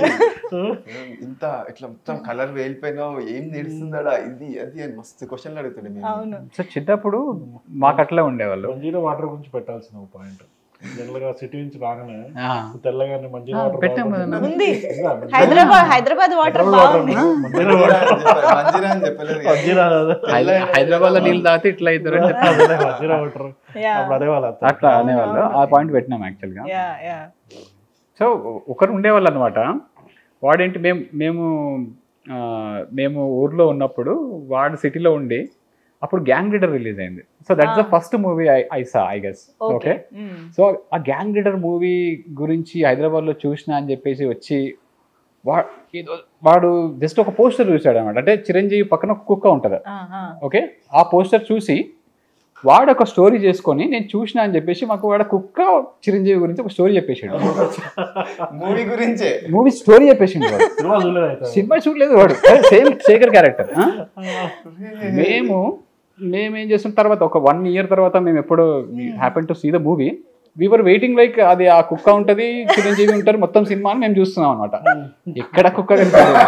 ఇంత ఇట్లా మొత్తం కలర్ వేలిపోయినావు ఏం నిడుస్తుందా ఇది అది అని మస్తు క్వశ్చన్లు అడుగుతుండే మేము అవును సో చిన్నప్పుడు మాకు అట్లా ఉండేవాళ్ళు మంజీరా వాటర్ గురించి పెట్టాల్సిన ఒక పాయింట్ జనరల్ గా సిటీ నుంచి రాగానే ఆ, తెల్లగానే మంజీరా ఆ, వాటర్ పెట్టాం తాగుతాం. కదా. ఉంది ఉందా? మంజీరా- హైదరాబాద్ హైదరాబాద్ వాటర్ హైదరాబాద్ వాటర్ బాగుంది ఉందా? మంజీరా మంజీరా వాటర్ అని చెప్పారు. మంజీరా అని చెప్పలేదు కానీ మంజీరా అదే. హైద- హైదరాబాద్ లో నీళ్ళు తాగితే ఇట్లా అవుతారు అని చెప్పి అదే మంజీరా వాటర్ Yeah. అప్పుడు అదే వాళ్ళ అట్లా అనేవాళ్ళు ఆ పాయింట్ పెట్టినాం యాక్చువల్ గా యా యా సో ఒకరు ఉండేవాళ్ళు అనమాట వాడేంటి మేము మేము ఆ, మేము ఊర్లో ఉన్నప్పుడు వాడు సిటీలో ఉండి అప్పుడు గ్యాంగ్ లీడర్ రిలీజ్ అయింది so that's the first movie I saw I guess okay okay so ఆ గ్యాంగ్ లీడర్ మూవీ గురించి హైదరాబాద్లో చూసిన అని చెప్పేసి వచ్చి వా ఏదో- వాడు జస్ట్ ఒక పోస్టర్ చూశాడు అనమాట అంటే చిరంజీవి పక్కన ఒక కుక్క ఉంటుంది ఓకే ఆ పోస్టర్ చూసి వాడు ఒక స్టోరీ చేసుకొని నేను చూసిన అని చెప్పేసి మాకు వాడు కుక్క చిరంజీవి గురించి ఒక స్టోరీ చెప్పేసాడు మూవీ గురించే మూవీ స్టోరీ చెప్పేసిండు వాడు సినిమా చూడలేదు అయితే సినిమా చూడలేదు వాడు సేమ్ శేఖర్ క్యారెక్టర్ మేము మేము ఏం చేస్తున్న తర్వాత ఒక వన్ ఇయర్ తర్వాత మేము ఎప్పుడు happen to see the movie we're waiting like అది ఆ కుక్క ఉంటది చిరంజీవి ఉంటారు మొత్తం సినిమా అని మేము చూస్తున్నాం అనమాట ఎక్కడ కుక్క కనిపించదు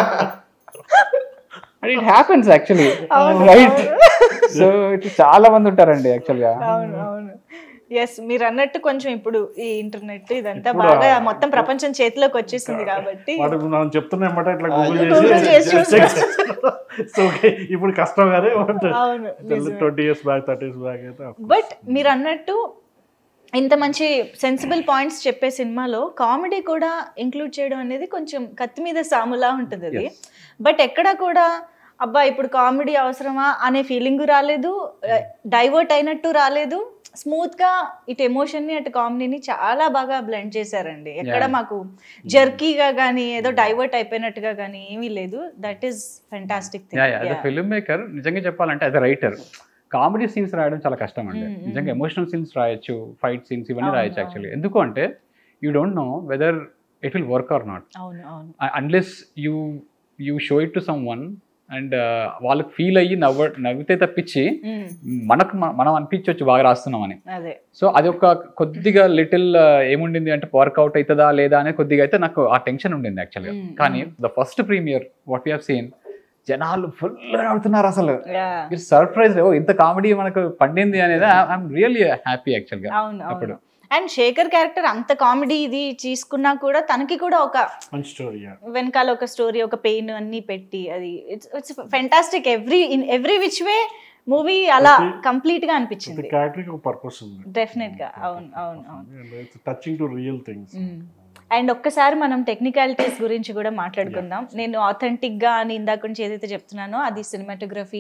and it happens actually right so ఇట్లా చాలా మంది ఉంటారండి యాక్చువల్ గా అవును అవును ఎస్ మీరు అన్నట్టు కొంచెం ఇప్పుడు ఈ ఇంటర్నెట్ ఇదంతా ఇప్పుడు బాగా ఆ- మొత్తం ప్రపంచం చేతిలోకి వచ్చేసింది కాబట్టి వాడు మనం చెప్తున్నా ఏమంటే ఇట్లా గూగుల్ Google చేసి చేసి సో ఓకే ఇప్పుడు కష్టం కానీ అవును నిజమే. Twenty years back thirty years back అయితే బట్ మీరు అన్నట్టు ఇంత మంచి సెన్సిబుల్ పాయింట్స్ చెప్పే సినిమాలో కామెడీ కూడా ఇంక్లూడ్ చేయడం అనేది కొంచెం కత్తి మీద సాములా ఉంటుంది అది బట్ ఎక్కడ కూడా అబ్బా ఇప్పుడు కామెడీ అవసరమా అనే ఫీలింగ్ రాలేదు డైవర్ట్ అయినట్టు రాలేదు స్మూత్ గా ఇటు ఎమోషన్ ని అటు కామెడీని చాలా బాగా బ్లెండ్ చేశారండి ఎక్కడ Yeah. మాకు జర్కీగా కానీ ఏదో డైవర్ట్ అయిపోయినట్టుగా కానీ ఏమీ లేదు that is fantastic yeah as a film maker నిజంగా చెప్పాలంటే as a writer comedy scenes రాయడం చాలా కష్టం అండి Mm, mm. నిజంగా ఎమోషనల్ సీన్స్ రాయొచ్చు ఫైట్ సీన్స్ ఇవన్నీ అవును, రాయొచ్చు అవును. యాక్చువల్లీ ఎందుకు అంటే you don't know whether it will work or not అవును అవును unless you you show it to someone and వాళ్ళకి ఫీల్ అయ్యి నవ్వ నవ్వితే తప్పించి Mm, మనకు మ- మనం అనిపించవచ్చు బాగా రాస్తున్నామని అదే సో అది ఒక కొద్దిగా లిటిల్ ఏముండింది అంటే వర్కౌట్ అవుతుందా లేదా అనేది కొద్దిగా అయితే నాకు ఆ టెన్షన్ ఉండింది యాక్చువల్గా Mm, కానీ the first premiere what you seen జనాలు ఫుల్ నవ్వుతున్నారు అసలు యా మీరు సర్ప్రైజ్ ఓ ఇంత కామెడీ మనకు పండింది అనేది ఐఎమ్ రియల్లీ హ్యాపీ యాక్చువల్గా అవును అప్పుడు అవును అండ్ శేఖర్ క్యారెక్టర్ అంత కామెడీ ఇది తీసుకున్నా కూడా తనకి కూడా ఒక మంచి స్టోరీ వెనకాల ఒక స్టోరీ ఒక పెయిన్ అన్ని పెట్టి అది it's it's fantastic every in every which way movie అలా ప్రతి- కంప్లీట్ గా ప్రతి అనిపించింది క్యారెక్టర్ ఒక పర్పస్ ఉంది డెఫినెట్ గా అవును అవును అవును touching to real things and ఒక్కసారి మనం టెక్నికాలిటీస్ గురించి కూడా మాట్లాడుకుందాం నేను authentic గా అని ఇందాక నుంచి ఏదైతే చెప్తున్నానో అది సినిమాటోగ్రఫీ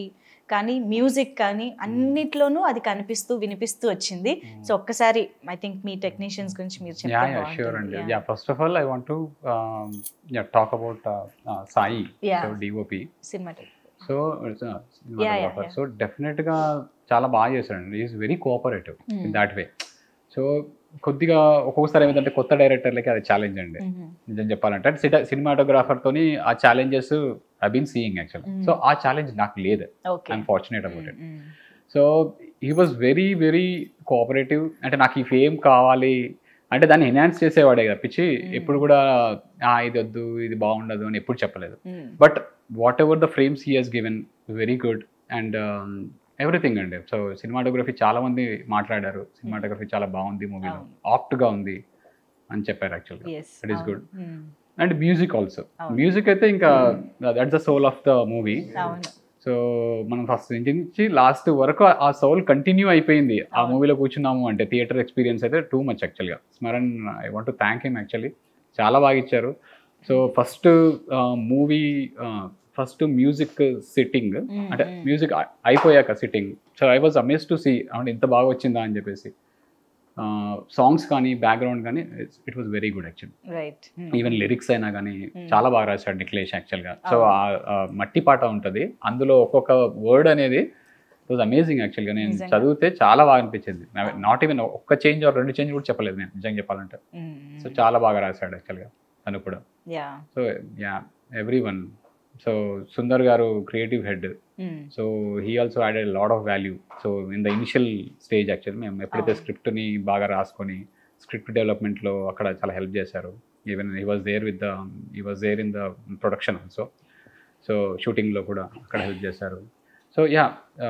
కానీ మ్యూజిక్ కానీ అన్నిట్లోనూ అది కనిపిస్తూ వినిపిస్తూ వచ్చింది సో ఒక్కసారి ఐ థింక్ మీ టెక్నీషియన్స్ గురించి మీరు యా చెప్తే యా షూర్ అండి బాగుంటుంది. Yeah first of all I want to talk about Sai Yeah. So DOP Cinematic. So Yeah, yeah, yeah. So డెఫినెట్గా చాలా బాగా చేశాడండి is very cooperative in that way so కొద్దిగా ఒక్కొక్కసారి ఏమిటంటే కొత్త డైరెక్టర్లకి అది ఛాలెంజ్ అండి Mhm. నిజం చెప్పాలంటే అంటే సినిమాటోగ్రాఫర్తోని ఆ challenges I been seeing actual Mm. So ఆ ఛాలెంజ్ నాకు లేదు Okay. I'm fortunate about it Mm, mm. So he was very very cooperative అంటే నాకు ఈ ఫేమ్ కావాలి అంటే దాన్ని ఎన్హాన్స్ చేసేవాడే తప్పించి Mm. ఎప్పుడు కూడా "ఆ, ఇది వద్దు ఇది బాగుండదు అని ఎప్పుడు చెప్పలేదు Mm. But whatever the frames he has given very good and everything అండి సో సినిమాటోగ్రఫీ చాలా మంది మాట్లాడారు సినిమాటోగ్రఫీ చాలా బాగుంది మూవీలో అవును. ఆప్ట్గా ఉంది అని చెప్పారు యాక్చువల్గా Yes. That is అవును. good. Mm. And music also అవును. మ్యూజిక్ అయితే ఇంకా that's the soul of the movie అవును సో మనం ఫస్ట్ నుంచి లాస్ట్ వరకు ఆ సోల్ కంటిన్యూ అయిపోయింది ఆ అవును. మూవీలో కూర్చున్నాము అంటే థియేటర్ ఎక్స్పీరియన్స్ అయితే టూ మచ్ యాక్చువల్గా Smaran I want to thank him actually చాలా బాగా ఇచ్చారు so first movie first music sitting Mm, అంటే mm. మ్యూజిక్ అయిపోయాక sitting so I was amaze to see అంటే ఇంత బాగా వచ్చిందా అని చెప్పేసి సాంగ్స్ కానీ బ్యాక్గ్రౌండ్ కానీ it was very good actually right even lyrics అయినా కానీ Hmm. చాలా బాగా రాశాడు నిఖిలేష్ యాక్చువల్గా సో అవును. ఆ ఆ మట్టి పాట ఉంటుంది అందులో ఒక్కొక్క వర్డ్ అనేది వాజ్ అమేజింగ్ యాక్చువల్గా నేను నిజంగా. చదివితే చాలా బాగా అనిపించింది నాట్ ఈవెన్ ఒక్క చేంజ్ ఆర్ రెండు చేంజ్ కూడా చెప్పలేదు నేను నిజంగా చెప్పాలంటే సో చాలా బాగా రాశాడు యాక్చువల్గా తను కూడా yeah so yeah every one so Sundar garu creative head so he also added lot of value so in the initial stage actual మేము ఎప్పుడైతే అవును. స్క్రిప్ట్ని బాగా రాసుకొని స్క్రిప్ట్ డెవలప్మెంట్లో అక్కడ చాలా హెల్ప్ చేశారు even he was there with the he was there in the production also so షూటింగ్లో కూడా అక్కడ హెల్ప్ చేశారు so yeah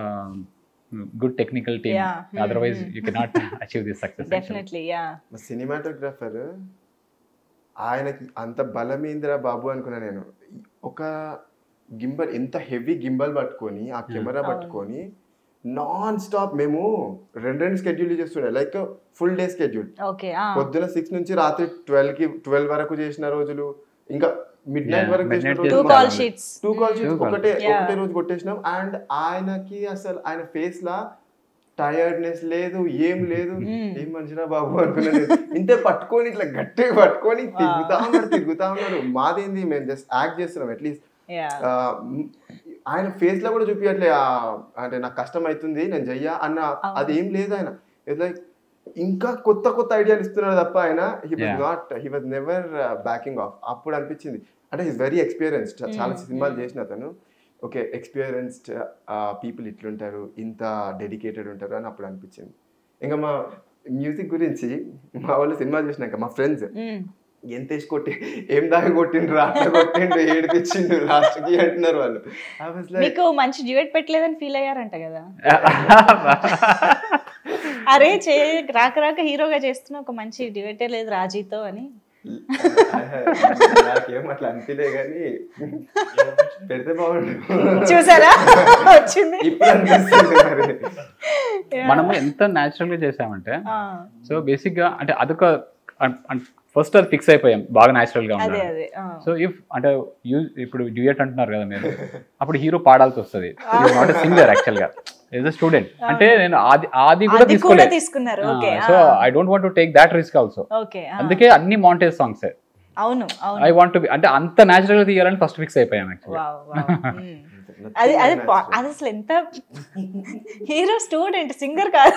good technical team Yeah. Hmm, otherwise hmm. You cannot achieve this success definitely yeah cinematographer ఆయనకి అంత బలమేంద్ర బాబు అనుకున్నా నేను ఒక gimbal ఎంత హెవీ గింబల్ పట్టుకొని ఆ కెమెరా అవును. పట్టుకొని నాన్ స్టాప్ మేము రెండు రెండు స్కెడ్యూల్ చేస్తుండే like full day schedule okay పొద్దున సిక్స్ నుంచి రాత్రి ట్వెల్వ్ కి ట్వెల్వ్ వరకు చేసిన రోజులు ఇంకా మిడ్ నైట్ Yeah, వరకు midnight చేసిన టూ చేసిన రోజులు కాల్ రోజులు. Sheets two call Two call. ఒకటే Yeah. ఒకటే రోజు కొట్టేసినాం అండ్ ఆయనకి అసలు ఆయన ఫేస్ లా టైర్డ్నెస్ లేదు ఏం లేదు Mm. ఏం మనిషిరా బాబు అనుకున్నాను ఇంతే పట్టుకొని ఇట్లా గట్టిగా పట్టుకొని Wow. తిరుగుతా ఉన్నారు తిరుగుతా ఉన్నారు మాదేంది మేము జస్ట్ యాక్ట్ చేస్తున్నాం అట్లీస్ట్ యా ఆయన ఫేస్ లో కూడా చూపించట్లే ఆ, అంటే నాకు కష్టం అవుతుంది నేను చెయ్యా అన్న అవును. అది ఏం లేదు ఆయన లైక్ ఇంకా కొత్త కొత్త ఐడియాలు ఇస్తున్నాడు తప్ప ఆయన he was Yeah. Not he was never backing off అప్పుడు అనిపించింది అంటే హీస్ వెరీ ఎక్స్పీరియన్స్డ్ చాలా Mm, సినిమాలు mm. చేసిన అతను ఓకే ఎక్స్పీరియన్స్డ్ పీపుల్ ఇట్లుంటారు ఇంత డెడికేటెడ్ ఉంటారు అని అప్పుడు అనిపించింది ఇంకా మా మ్యూజిక్ గురించి మా వాళ్ళు సినిమా చూసినాక మా ఫ్రెండ్స్ ఎంత వేసి కొట్టి ఏం దాకా కొట్టిండ్రు అట్లా కొట్టిండు ఏడిపించిండు లాస్ట్ కి అంటున్నారు వాళ్ళు I was like, మీకు మంచి డ్యూయట్ పెట్టలేదని ఫీల్ అయ్యారంట కదా అరే చే రాక రాక హీరోగా చేస్తున్న ఒక మంచి డ్యూయటే లేదు రాజీతో అని నాకేం అట్లా అనిపించలే కానీ పెడితే బాగుండు చూసారా వచ్చింది ఇప్పుడు అనిపిస్తుంది మరి Yeah. మనము ఎంత న్యాచురల్ గా చేసామంటే ఆ, సో బేసిక్ గా అంటే అదొక ఫస్ట్ అది ఫిక్స్ అయిపోయాం బాగా న్యాచురల్ గా అదే ఉండాలి అదే ఆ. సో ఇఫ్ అంటే యూ ఇప్పుడు డ్యూయట్ అంటున్నారు కదా మీరు అప్పుడు హీరో పాడాల్సి వస్తుంది నాట్ సింగర్ యాక్చువల్ గా ఇస్ అ స్టూడెంట్ అంటే నేను ఆది ఆది కూడా అది కూడా తీసుకోలేదు తీసుకున్నారు okay so I don't want to take that risk also okay అందుకే అన్ని మౌంటేజ్ సాంగ్స్ అవును అవును ఐ వాంట్ అంటే అంత న్యాచురల్ గా తీయాలని ఫస్ట్ ఫిక్స్ అయిపోయాం యాక్చువల్లీ Wow, wow. Mm. అది అది పా- అది అసలు ఎంత హీరో స్టూడెంట్ సింగర్ కాదు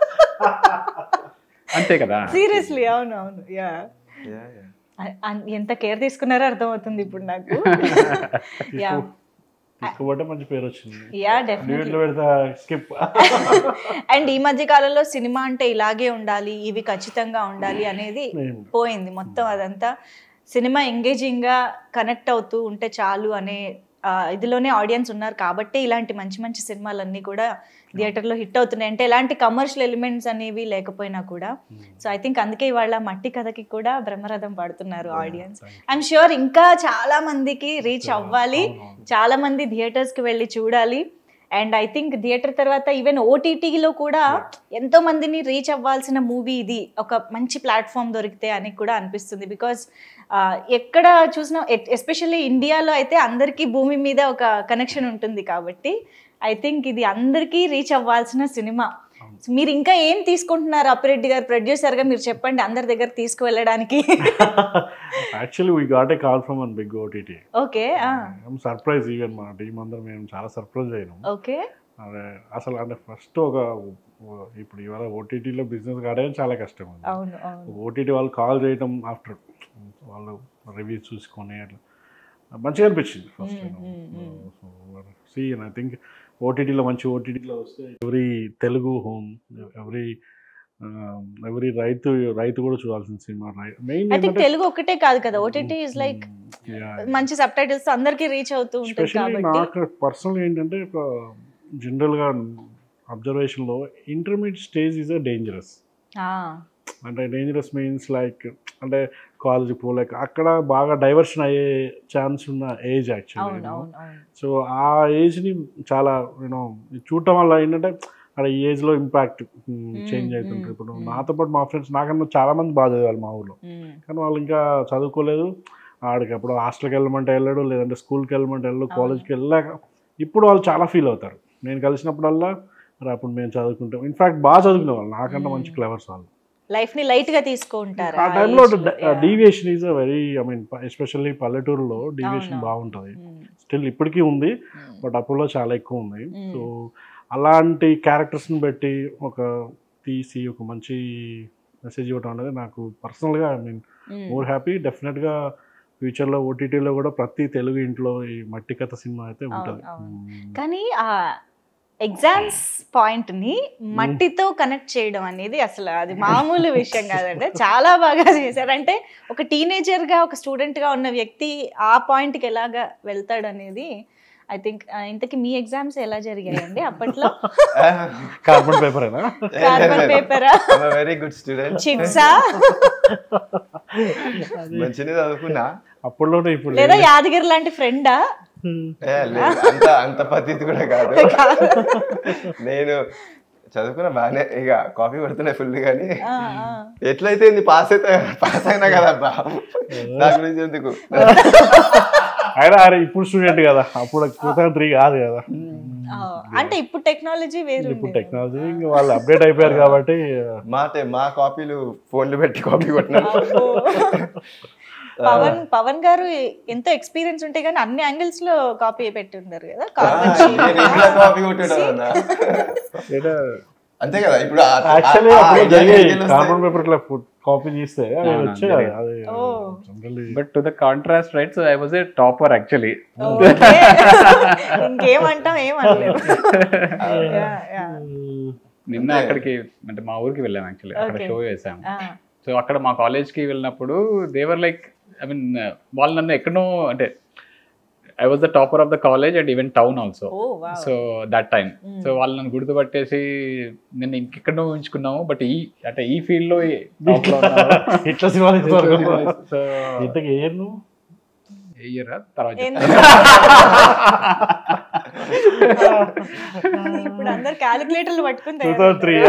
అంతే కదా సీరియస్లీ అవును అవును యా Yeah, yeah. ఎంత కేర్ తీసుకున్నారో అర్థమవుతుంది ఇప్పుడు నాకు యా తీసుకోబట్టే మంచి పేరు వచ్చింది యా డ్యూట్లో డెఫినెట్లీ పెడతా స్కిప్ అండ్ ఈ మధ్య కాలంలో సినిమా అంటే ఇలాగే ఉండాలి ఇవి ఖచ్చితంగా ఉండాలి అనేది పోయింది మొత్తం అదంతా సినిమా ఎంగేజింగ్ గా కనెక్ట్ అవుతూ ఉంటే చాలు అనే ఆ, ఇదిలోనే ఆడియన్స్ ఉన్నారు కాబట్టి ఇలాంటి మంచి మంచి సినిమాలన్నీ కూడా థియేటర్లో హిట్ అవుతున్నాయి అంటే ఎలాంటి కమర్షియల్ ఎలిమెంట్స్ అనేవి లేకపోయినా కూడా సో ఐ థింక్ అందుకే ఇవాళ మట్టి కథకి కూడా బ్రహ్మరథం పడుతున్నారు ఆడియన్స్ ఐఎమ్ షూర్ ఇంకా చాలా మందికి రీచ్ అవ్వాలి చాలా మంది థియేటర్స్ కి వెళ్ళి చూడాలి అండ్ ఐ థింక్ థియేటర్ తర్వాత ఈవెన్ ఓటీటీలో కూడా ఎంతో మందిని రీచ్ అవ్వాల్సిన మూవీ ఇది ఒక మంచి ప్లాట్ఫామ్ దొరికితే అని కూడా అనిపిస్తుంది బికాస్ ఎక్కడ చూసినా ఎస్పెషల్లీ ఇండియాలో అయితే అందరికీ భూమి మీద ఒక కనెక్షన్ ఉంటుంది కాబట్టి ఐ థింక్ ఇది అందరికీ రీచ్ అవ్వాల్సిన సినిమా మీరు ఇంకా ఏం తీసుకుంటున్నారు అప్పిరెడ్డి గారు ప్రొడ్యూసర్ గా మీరు చెప్పండి అందరి దగ్గర తీసుకువెళ్ళడానికి actually we got a call from one big OTT okay surprise even మా టీం అందరం మేము చాలా సర్ప్రైజ్ అయినాం ఓకే అదే అసలు అంటే ఫస్ట్ ఒక ఇప్పుడు ఇవాళ ఓటీటీలో బిజినెస్ కావడం చాలా కష్టం ఉంది అవును అవును ఓటీటీ వాళ్ళు కాల్ చేయటం ఆఫ్టర్ వాళ్ళు రివ్యూస్ చూసుకొని అట్లా మంచిగా అనిపించింది first Mm, mm, see I think ఓటీటీలో మంచి ఓటీటీలో వస్తే every Telugu home every every రైతు రైతు కూడా చూడాల్సిన సినిమా మెయిన్ ఐ థింక్ తెలుగు ఒకటే కాదు కదా ఓటీటీ ఇస్ లైక్ మంచి సబ్ టైటిల్స్ అందరికీ రీచ్ అవుతూ ఉంటుంది స్పెషల్లీ కాబట్టి నాకు పర్సనల్ ఏంటంటే ఒక జనరల్గా అబ్జర్వేషన్లో intermediate stage is a dangerous ఆ, అంటే డేంజరస్ మీన్స్ లైక్ అంటే కాలేజ్ పోలేక అక్కడ బాగా డైవర్షన్ అయ్యే ఛాన్స్ ఉన్న ఏజ్ అవును యాక్చువల్లీ అవును అవును సో ఆ ఏజ్ని చాలా యూనో చూడటం వల్ల ఏంటంటే అక్కడ ఈ ఏజ్లో ఇంపాక్ట్ చేంజ్ Mm, అవుతుంటుంది mm, ఇప్పుడు mm. నాతో పాటు మా ఫ్రెండ్స్ నాకన్నా చాలా మంది బాగా చదివాలి మా ఊళ్ళో ఉమ్, కానీ వాళ్ళు ఇంకా చదువుకోలేదు ఆడికి అప్పుడు హాస్టల్కి వెళ్ళమంటే వెళ్ళడు లేదంటే స్కూల్కి వెళ్ళమంటే వెళ్ళడు అవును. కాలేజ్కి వెళ్ళాక ఇప్పుడు వాళ్ళు చాలా ఫీల్ అవుతారు నేను కలిసినప్పుడల్లా మరి అప్పుడు మేము చదువుకుంటాం ఇన్ఫాక్ట్ బాగా చదువుకునే వాళ్ళు నాకన్నా Mm. మంచి క్లవర్స్ వాళ్ళు లైఫ్ ని లైట్ గా తీసుకుంటారు ఆ టైంలో deviation is a very I mean especially పల్లెటూరులో డీవియేషన్ అవును. బాగుంటుంది స్టిల్ ఇప్పటికీ ఉంది బట్ అప్పుడులో చాలా ఎక్కువ ఉంది Mm. సో అలాంటి క్యారెక్టర్స్ని బట్టి ఒక తీసి ఒక మంచి మెసేజ్ ఇవ్వడం అనేది నాకు పర్సనల్గా ఐ మీన్ మోర్ హ్యాపీ డెఫినెట్గా ఫ్యూచర్లో ఓటీటీలో కూడా ప్రతి తెలుగు ఇంట్లో ఈ మట్టి కథ సినిమా అయితే ఉంటుంది అవును. కానీ ఆ ఎగ్జామ్స్ పాయింట్ ని మట్టితో కనెక్ట్ చేయడం అనేది అసలు అది మామూలు విషయం కాదండి చాలా బాగా చేశారు అంటే ఒక టీనేజర్ గా ఒక స్టూడెంట్ గా ఉన్న వ్యక్తి ఆ పాయింట్ కి ఎలాగా వెళ్తాడు అనేది ఐ థింక్ ఇంతకి మీ ఎగ్జామ్స్ ఎలా జరిగాయండి అప్పట్లో కార్బన్ పేపరేనా కార్బన్ పేపరా వెరీ గుడ్ స్టూడెంట్ చిట్సా మంచిగా చదువుకున్నా అప్పుడులోనే ఇప్పుడు లేదా యాదగిరి లాంటి ఫ్రెండా ఏ, లేదు, అంత అంత పద్ధతి కూడా కాదు నేను చదువుకున్న బాగానే ఇక కాఫీ పడుతున్నాయి ఫుల్ కానీ ఎట్లయితే ఇది పాస్ అయితే పాస్ అయినా కదబ్బా దాని గురించి ఎందుకు అయినా అరే ఇప్పుడు స్టూడెంట్ కదా అప్పుడు టూ థౌసండ్ త్రీ కాదు కదా అంటే ఇప్పుడు టెక్నాలజీ వేరు ఇప్పుడు టెక్నాలజీ ఇంకా వాళ్ళు అప్డేట్ అయిపోయారు కాబట్టి మా టే- మా కాపీలు ఫోన్లు పెట్టి కాపీ కొట్టినారు పవన్ పవన్ గారు ఎంతో ఎక్స్పీరియన్స్ ఉంటే కానీ అన్ని యాంగిల్స్ లో కాపీ పెట్టి ఉన్నారు కదా ఆ, కార్బన్ నేను ఇంట్లో కాపీ కొట్టడం అన్నా. అంతే కదా ఇప్పుడు ఆ- ఆ- యాక్చువల్లీ ఆ అప్పుడు idea జరిగే ఎక్కడికి వస్తాయి? కార్బన్ పేపర్ ఇట్లా కాపీ చేస్తే అది అవునా, వచ్చే జరిగే. అది ఓ. Generally but to the contrast right so I was a topper actually okay. ఇంకేమంటాం ఏమనలేదు Yeah, yeah. నిన్న అక్కడికి అంటే మా ఊరికి వెళ్ళాం యాక్చువల్లీ అక్కడ Okay. షో వేసాం ఆ, సో అక్కడ మా కాలేజ్కి వెళ్ళినప్పుడు దేవర్ లైక్ ఐ మీన్ వాళ్ళు నన్ను ఎక్కడో అంటే I was the topper of the college and even town also ఓ wow. So that time Mm. So వాళ్ళు నన్ను గుర్తుపట్టేసి నేను ఇంకెక్కడో ఉంచుకున్నాము బట్ ఈ అంటే ఈ ఫీల్డ్ లో ఈ top లో ఉన్నాను. ఇట్లా సినిమా సో ఇంతకు ఏ నువ్వు ఏ year ఆ? తర్వాత ఎందుకు? ఇప్పుడు అందరు క్యాలిక్యులేటర్లు పట్టుకుని టూ థౌసండ్ త్రీ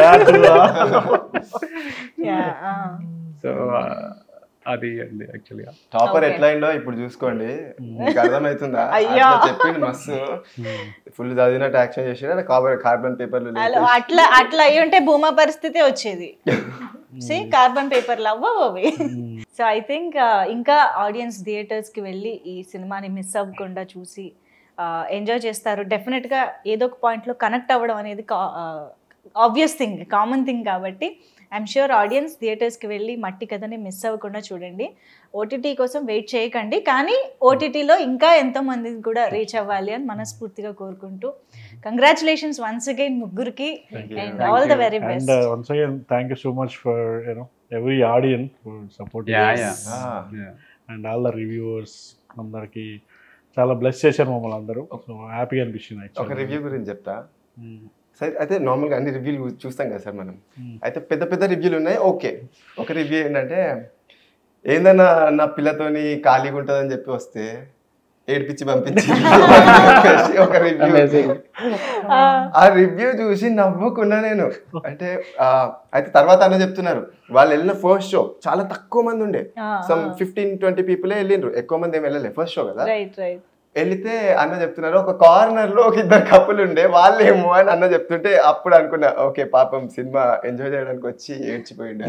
సో అది అండి యాక్చువల్గా టాపర్ Okay. ఎట్లా అయిందో ఇప్పుడు చూసుకోండి మీకు అర్థమవుతుందా అయ్యో. అట్లా చెప్పింది మస్తు ఫుల్ చదివినట్టు యాక్షన్ చేసి కార్బన్ కార్బన్ పేపర్లు అలా అట్లా అట్లా అయ్యి ఉంటే భూమా పరిస్థితి వచ్చేది సి కార్బన్ పేపర్లు అవ్వవు అవి సో ఐ థింక్ ఇంకా ఆడియన్స్ థియేటర్స్ కి వెళ్ళి ఈ సినిమాని మిస్ అవ్వకుండా చూసి ఎంజాయ్ చేస్తారు డెఫినెట్ గా ఏదో ఒక పాయింట్ లో కనెక్ట్ అవ్వడం అనేది ఆబ్వియస్ థింగ్ కామన్ థింగ్ కాబట్టి ఐఎమ్ ష్యూర్ ఆడియన్స్ థియేటర్స్కి వెళ్ళి మట్టి కథని మిస్ అవ్వకుండా చూడండి ఓటీటీ కోసం వెయిట్ చేయకండి కానీ ఓటీటీలో ఇంకా ఎంతో మంది కూడా రీచ్ అవ్వాలి అని మనస్ఫూర్తిగా కోరుకుంటూ కంగ్రాచులేషన్స్ వన్స్ అగైన్ ముగ్గురికి and all the very and best once again thank you so much for you know every audience support yeah yeah and all the reviewers అందరికి చాలా బ్లెస్ చేశారు మమ్మల్ని అందరూ సో హ్యాపీ అనిపించింది ఒక యాక్చువల్లీ రివ్యూ గురించి చెప్తా సరే అయితే నార్మల్గా అన్ని రివ్యూలు చూస్తాం కదా సార్ మనం Hmm. అయితే పెద్ద పెద్ద రివ్యూలు ఉన్నాయి ఓకే ఒక రివ్యూ ఏంటంటే ఏందన్నా నా పిల్లతోని ఖాళీగా ఉంటుందని చెప్పి వస్తే ఏడిపించి పంపించి చెప్పేసి ఒక రివ్యూ ఆ రివ్యూ చూసి నవ్వుకున్నా నేను అంటే ఆ, అయితే తర్వాత అన్న చెప్తున్నారు వాళ్ళు వెళ్ళిన ఫస్ట్ షో చాలా తక్కువ మంది ఉండే సమ్ ఫిఫ్టీన్ ట్వంటీ పీపులే వెళ్ళిండ్రు ఎక్కువ మంది ఏమి వెళ్ళలే ఫస్ట్ షో కదా రైట్ రైట్ వెళితే అన్న చెప్తున్నారు ఒక కార్నర్ లో ఒక ఇద్దరు కప్పులు ఉండే వాళ్ళేమో అని అన్న చెప్తుంటే అప్పుడు అనుకున్నా ఓకే పాపం సినిమా ఎంజాయ్ చేయడానికి వచ్చి ఏడ్చిపోయిండు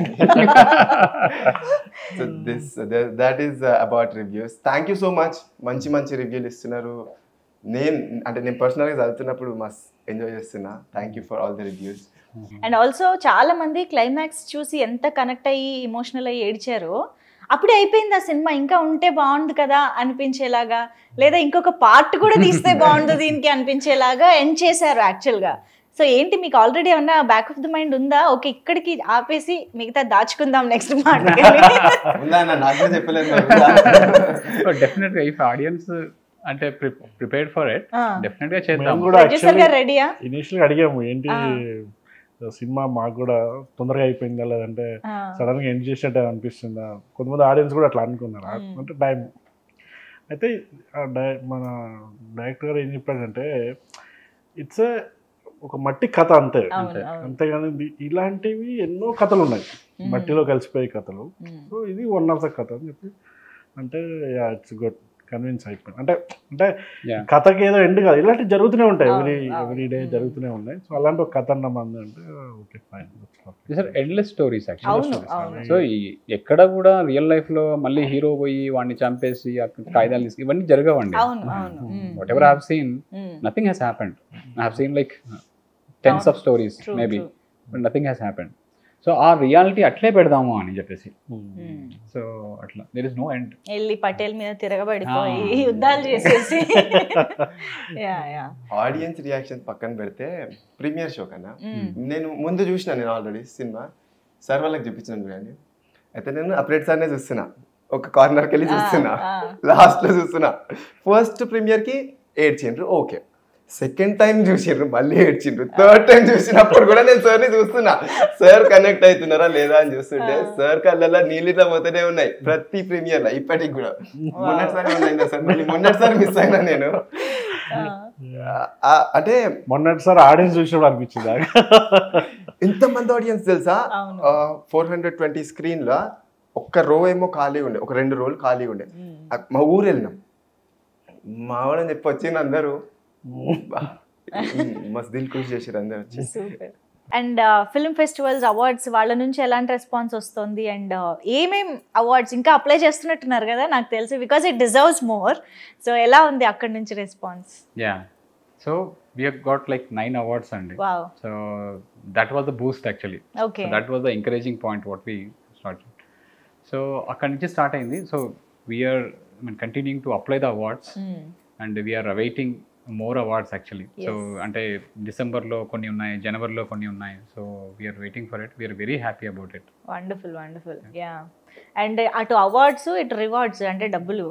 so this that is about reviews thank you so much మంచి మంచి రివ్యూలు ఇస్తున్నారు నేను అంటే నేను పర్సనల్గా చదువుతున్నప్పుడు మస్త్ ఎంజాయ్ చేస్తున్నా thank you for all the reviews and also చాలా మంది క్లైమాక్స్ చూసి ఎంత కనెక్ట్ అయ్యి ఎమోషనల్ అయ్యి ఏడ్చారో అప్పుడే అయిపోయింది ఆ సినిమా ఇంకా ఉంటే బాగుంది కదా అనిపించేలాగా లేదా ఇంకొక పార్ట్ కూడా తీస్తే బాగుంది దీనికి అనిపించేలాగా ఎండ్ చేశారు యాక్చువల్గా సో ఏంటి మీకు ఆల్రెడీ ఏమన్నా బ్యాక్ ఆఫ్ ద మైండ్ ఉందా ఓకే ఇక్కడికి ఆపేసి మిగతా దాచుకుందాం నెక్స్ట్ మాట ఉందా అన్న నాకు కూడా చెప్పలేదు మరి. డెఫినెట్గా ఇఫ్ ఆడియన్స్ అంటే ప్రిపేర్డ్ ఫర్ ఇట్ డెఫినెట్గా చేద్దాం మేము కూడా ప్రొడ్యూసర్ యాక్చువల్లీ గారు రెడీయా ఇనిషియల్గా అడిగాము ఏంటి ఆ. సినిమా మాకు కూడా తొందరగా అయిపోయిందా లేదంటే సడన్ గా ఎండ్ చేసినట్టు అనిపిస్తుందా కొంతమంది ఆడియన్స్ కూడా అట్లా అనుకున్నారు ఆ- Hmm. అంటే టైం అయితే ఆ డై- మన డైరెక్టర్ గారు ఏం చెప్పాడంటే ఇట్స్ ఒక మట్టి కథ అంతే అవును అవును అంతేగాని ఇది- ఇలాంటివి ఎన్నో కథలు ఉన్నాయి Hmm. మట్టిలో కలిసిపోయే కథలు Hmm. సో ఇది వన్ ఆఫ్ ద కథ అని చెప్పి అంటే ఇట్స్ గుడ్ కన్విన్స్ అయిపోయింది అంటే అంటే Yeah. కథకి ఏదో ఎండ్ కాదు ఇలాంటివి జరుగుతూనే ఉంటాయి అవును, ఎవ్రీ అవును. Every day Hmm. జరుగుతూనే ఉన్నాయి సో అలాంటి ఒక కథ అన్నమంది అంటే okay fine these are endless stories actually అవును అవును సో ఈ- ఎక్కడ కూడా రియల్ లైఫ్ లో మళ్ళీ హీరో పోయి వాడిని చంపేసి అక్కడ కాగితాలు తీసి ఇవన్నీ జరగవండి అవును అవును Mm. Whatever have seen Mm. Nothing has happened I have seen like tens of stories True, maybe true. But nothing has happened so ఆ రియాలిటీ అట్లే పెడదాము అని చెప్పేసి Mm. సో అట్లా దెర్ ఇస్ నో ఎండ్ వెళ్ళి పటేల్ మీద తిరగబడిపోయి Ah. యుద్ధాలు చేసేసి యా యా ఆడియన్స్ రియాక్షన్ పక్కన పెడితే ప్రీమియర్ షో కన్నా నేను ముందు చూసిన నేను ఆల్రెడీ సినిమా సార్ వాళ్ళకి చూపించిన కానీ అయితే నేను అప్డేట్ సార్నే చూస్తున్నా ఒక కార్నర్కి వెళ్ళి చూస్తున్నా లాస్ట్ లో చూస్తున్నా ఫస్ట్ ప్రీమియర్ కి ఏడ్చిండ్రు ఓకే సెకండ్ టైం చూసిండ్రు మళ్ళీ ఏడ్చిండ్రు థర్డ్ టైం చూసినప్పుడు కూడా నేను సార్ని చూస్తున్నా సార్ కనెక్ట్ అవుతున్నారా లేదా అని చూస్తుంటే సార్ కళ్ళల్లో నీళ్ళిట్లా పోతూనే ఉన్నాయి ప్రతి ప్రీమియర్ లో ఇప్పటికి కూడా మొన్నటిసారి ఏమైందా సార్ మళ్ళీ మొన్నటిసారి మిస్ అయినా నేను ఆ, అంటే మొన్నటిసారి ఆడియన్స్ చూసినప్పుడు అనిపించింది ఇంతమంది ఆడియన్స్ తెలుసా అవును. ఫోర్ హండ్రెడ్ ట్వంటీ స్క్రీన్ లో ఒక్క రో ఏమో ఖాళీ ఉండే ఒక రెండు రోజులు ఖాళీ ఉండే ఆ, మా ఊరు వెళ్ళినాం మా వాళ్ళని చెప్పి వచ్చింది అందరూ బా, మస్తు దిల్ ఖుషి చేసారు అందరు వచ్చి super and film festivals awards వాళ్ళ నుంచి ఎలాంటి రెస్పాన్స్ వస్తుంది అండ్ ఏమేం అవార్డ్స్ ఇంకా అప్లై చేస్తున్నట్టున్నారు కదా నాకు తెలిసి because it deserves more so ఎలా ఉంది అక్కడ నుంచి response yeah so we got like nine awards అండి wow so that was the boost actually okay that was the encouraging point what we start so అక్కడి నుంచి స్టార్ట్ అయింది so we are mean continuing to apply the awards and we are awaiting more awards actually so Yes. అంటే డిసెంబర్లో కొన్ని ఉన్నాయి జనవరిలో కొన్ని ఉన్నాయి so we are waiting for it we are very happy about it wonderful wonderful yeah and అటు awards ఇటు rewards అంటే డబ్బులు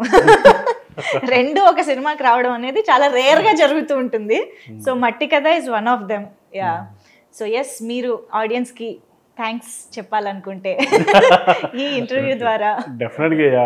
రెండు ఒక సినిమాకి రావడం అనేది చాలా రేర్ గా జరుగుతూ ఉంటుంది సో మట్టి కథ is one of them yeah so yes మీరు ఆడియన్స్ కి థ్యాంక్స్ చెప్పాలనుకుంటే ఈ ఇంటర్వ్యూ ద్వారా డెఫినెట్గా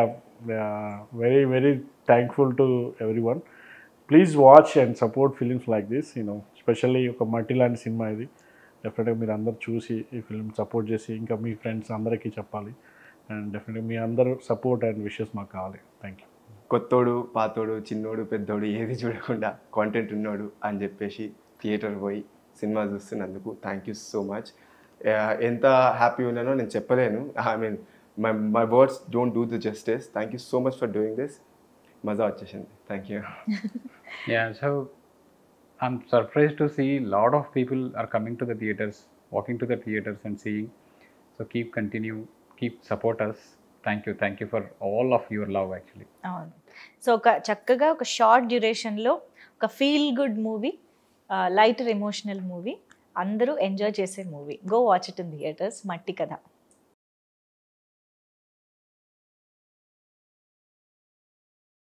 very very thankful to every one please watch and support films like this you know specially ఒక మట్టి లాంటి సినిమా ఇది డెఫినెట్గా మీరు అందరు చూసి ఈ ఫిల్మ్ సపోర్ట్ చేసి ఇంకా మీ ఫ్రెండ్స్ అందరికీ చెప్పాలి అండ్ డెఫినెట్గా మీ అందరు సపోర్ట్ అండ్ విషెస్ మాకు కావాలి థ్యాంక్ యూ కొత్తోడు పాతోడు చిన్నోడు పెద్దోడు ఏది చూడకుండా కాంటెంట్ ఉన్నాడు అని చెప్పేసి థియేటర్ పోయి సినిమా చూస్తున్నందుకు థ్యాంక్ యూ సో మచ్ ఎంత హ్యాపీ ఉన్నానో నేను చెప్పలేను I mean my my words don't do the justice thank you so much for doing this మజా వచ్చేసింది thank you Yeah, so I'm surprised to see a lot of people are coming to the theaters, walking to the theaters and seeing. So keep continue, keep support us. Thank you, thank you for all of your love actually. అవును సో ఒక చక్కగా ఒక short డ్యూరేషన్లో ఒక feel good movie lighter emotional movie అందరూ enjoy చేసే movie go watch it in theatres మట్టి కథ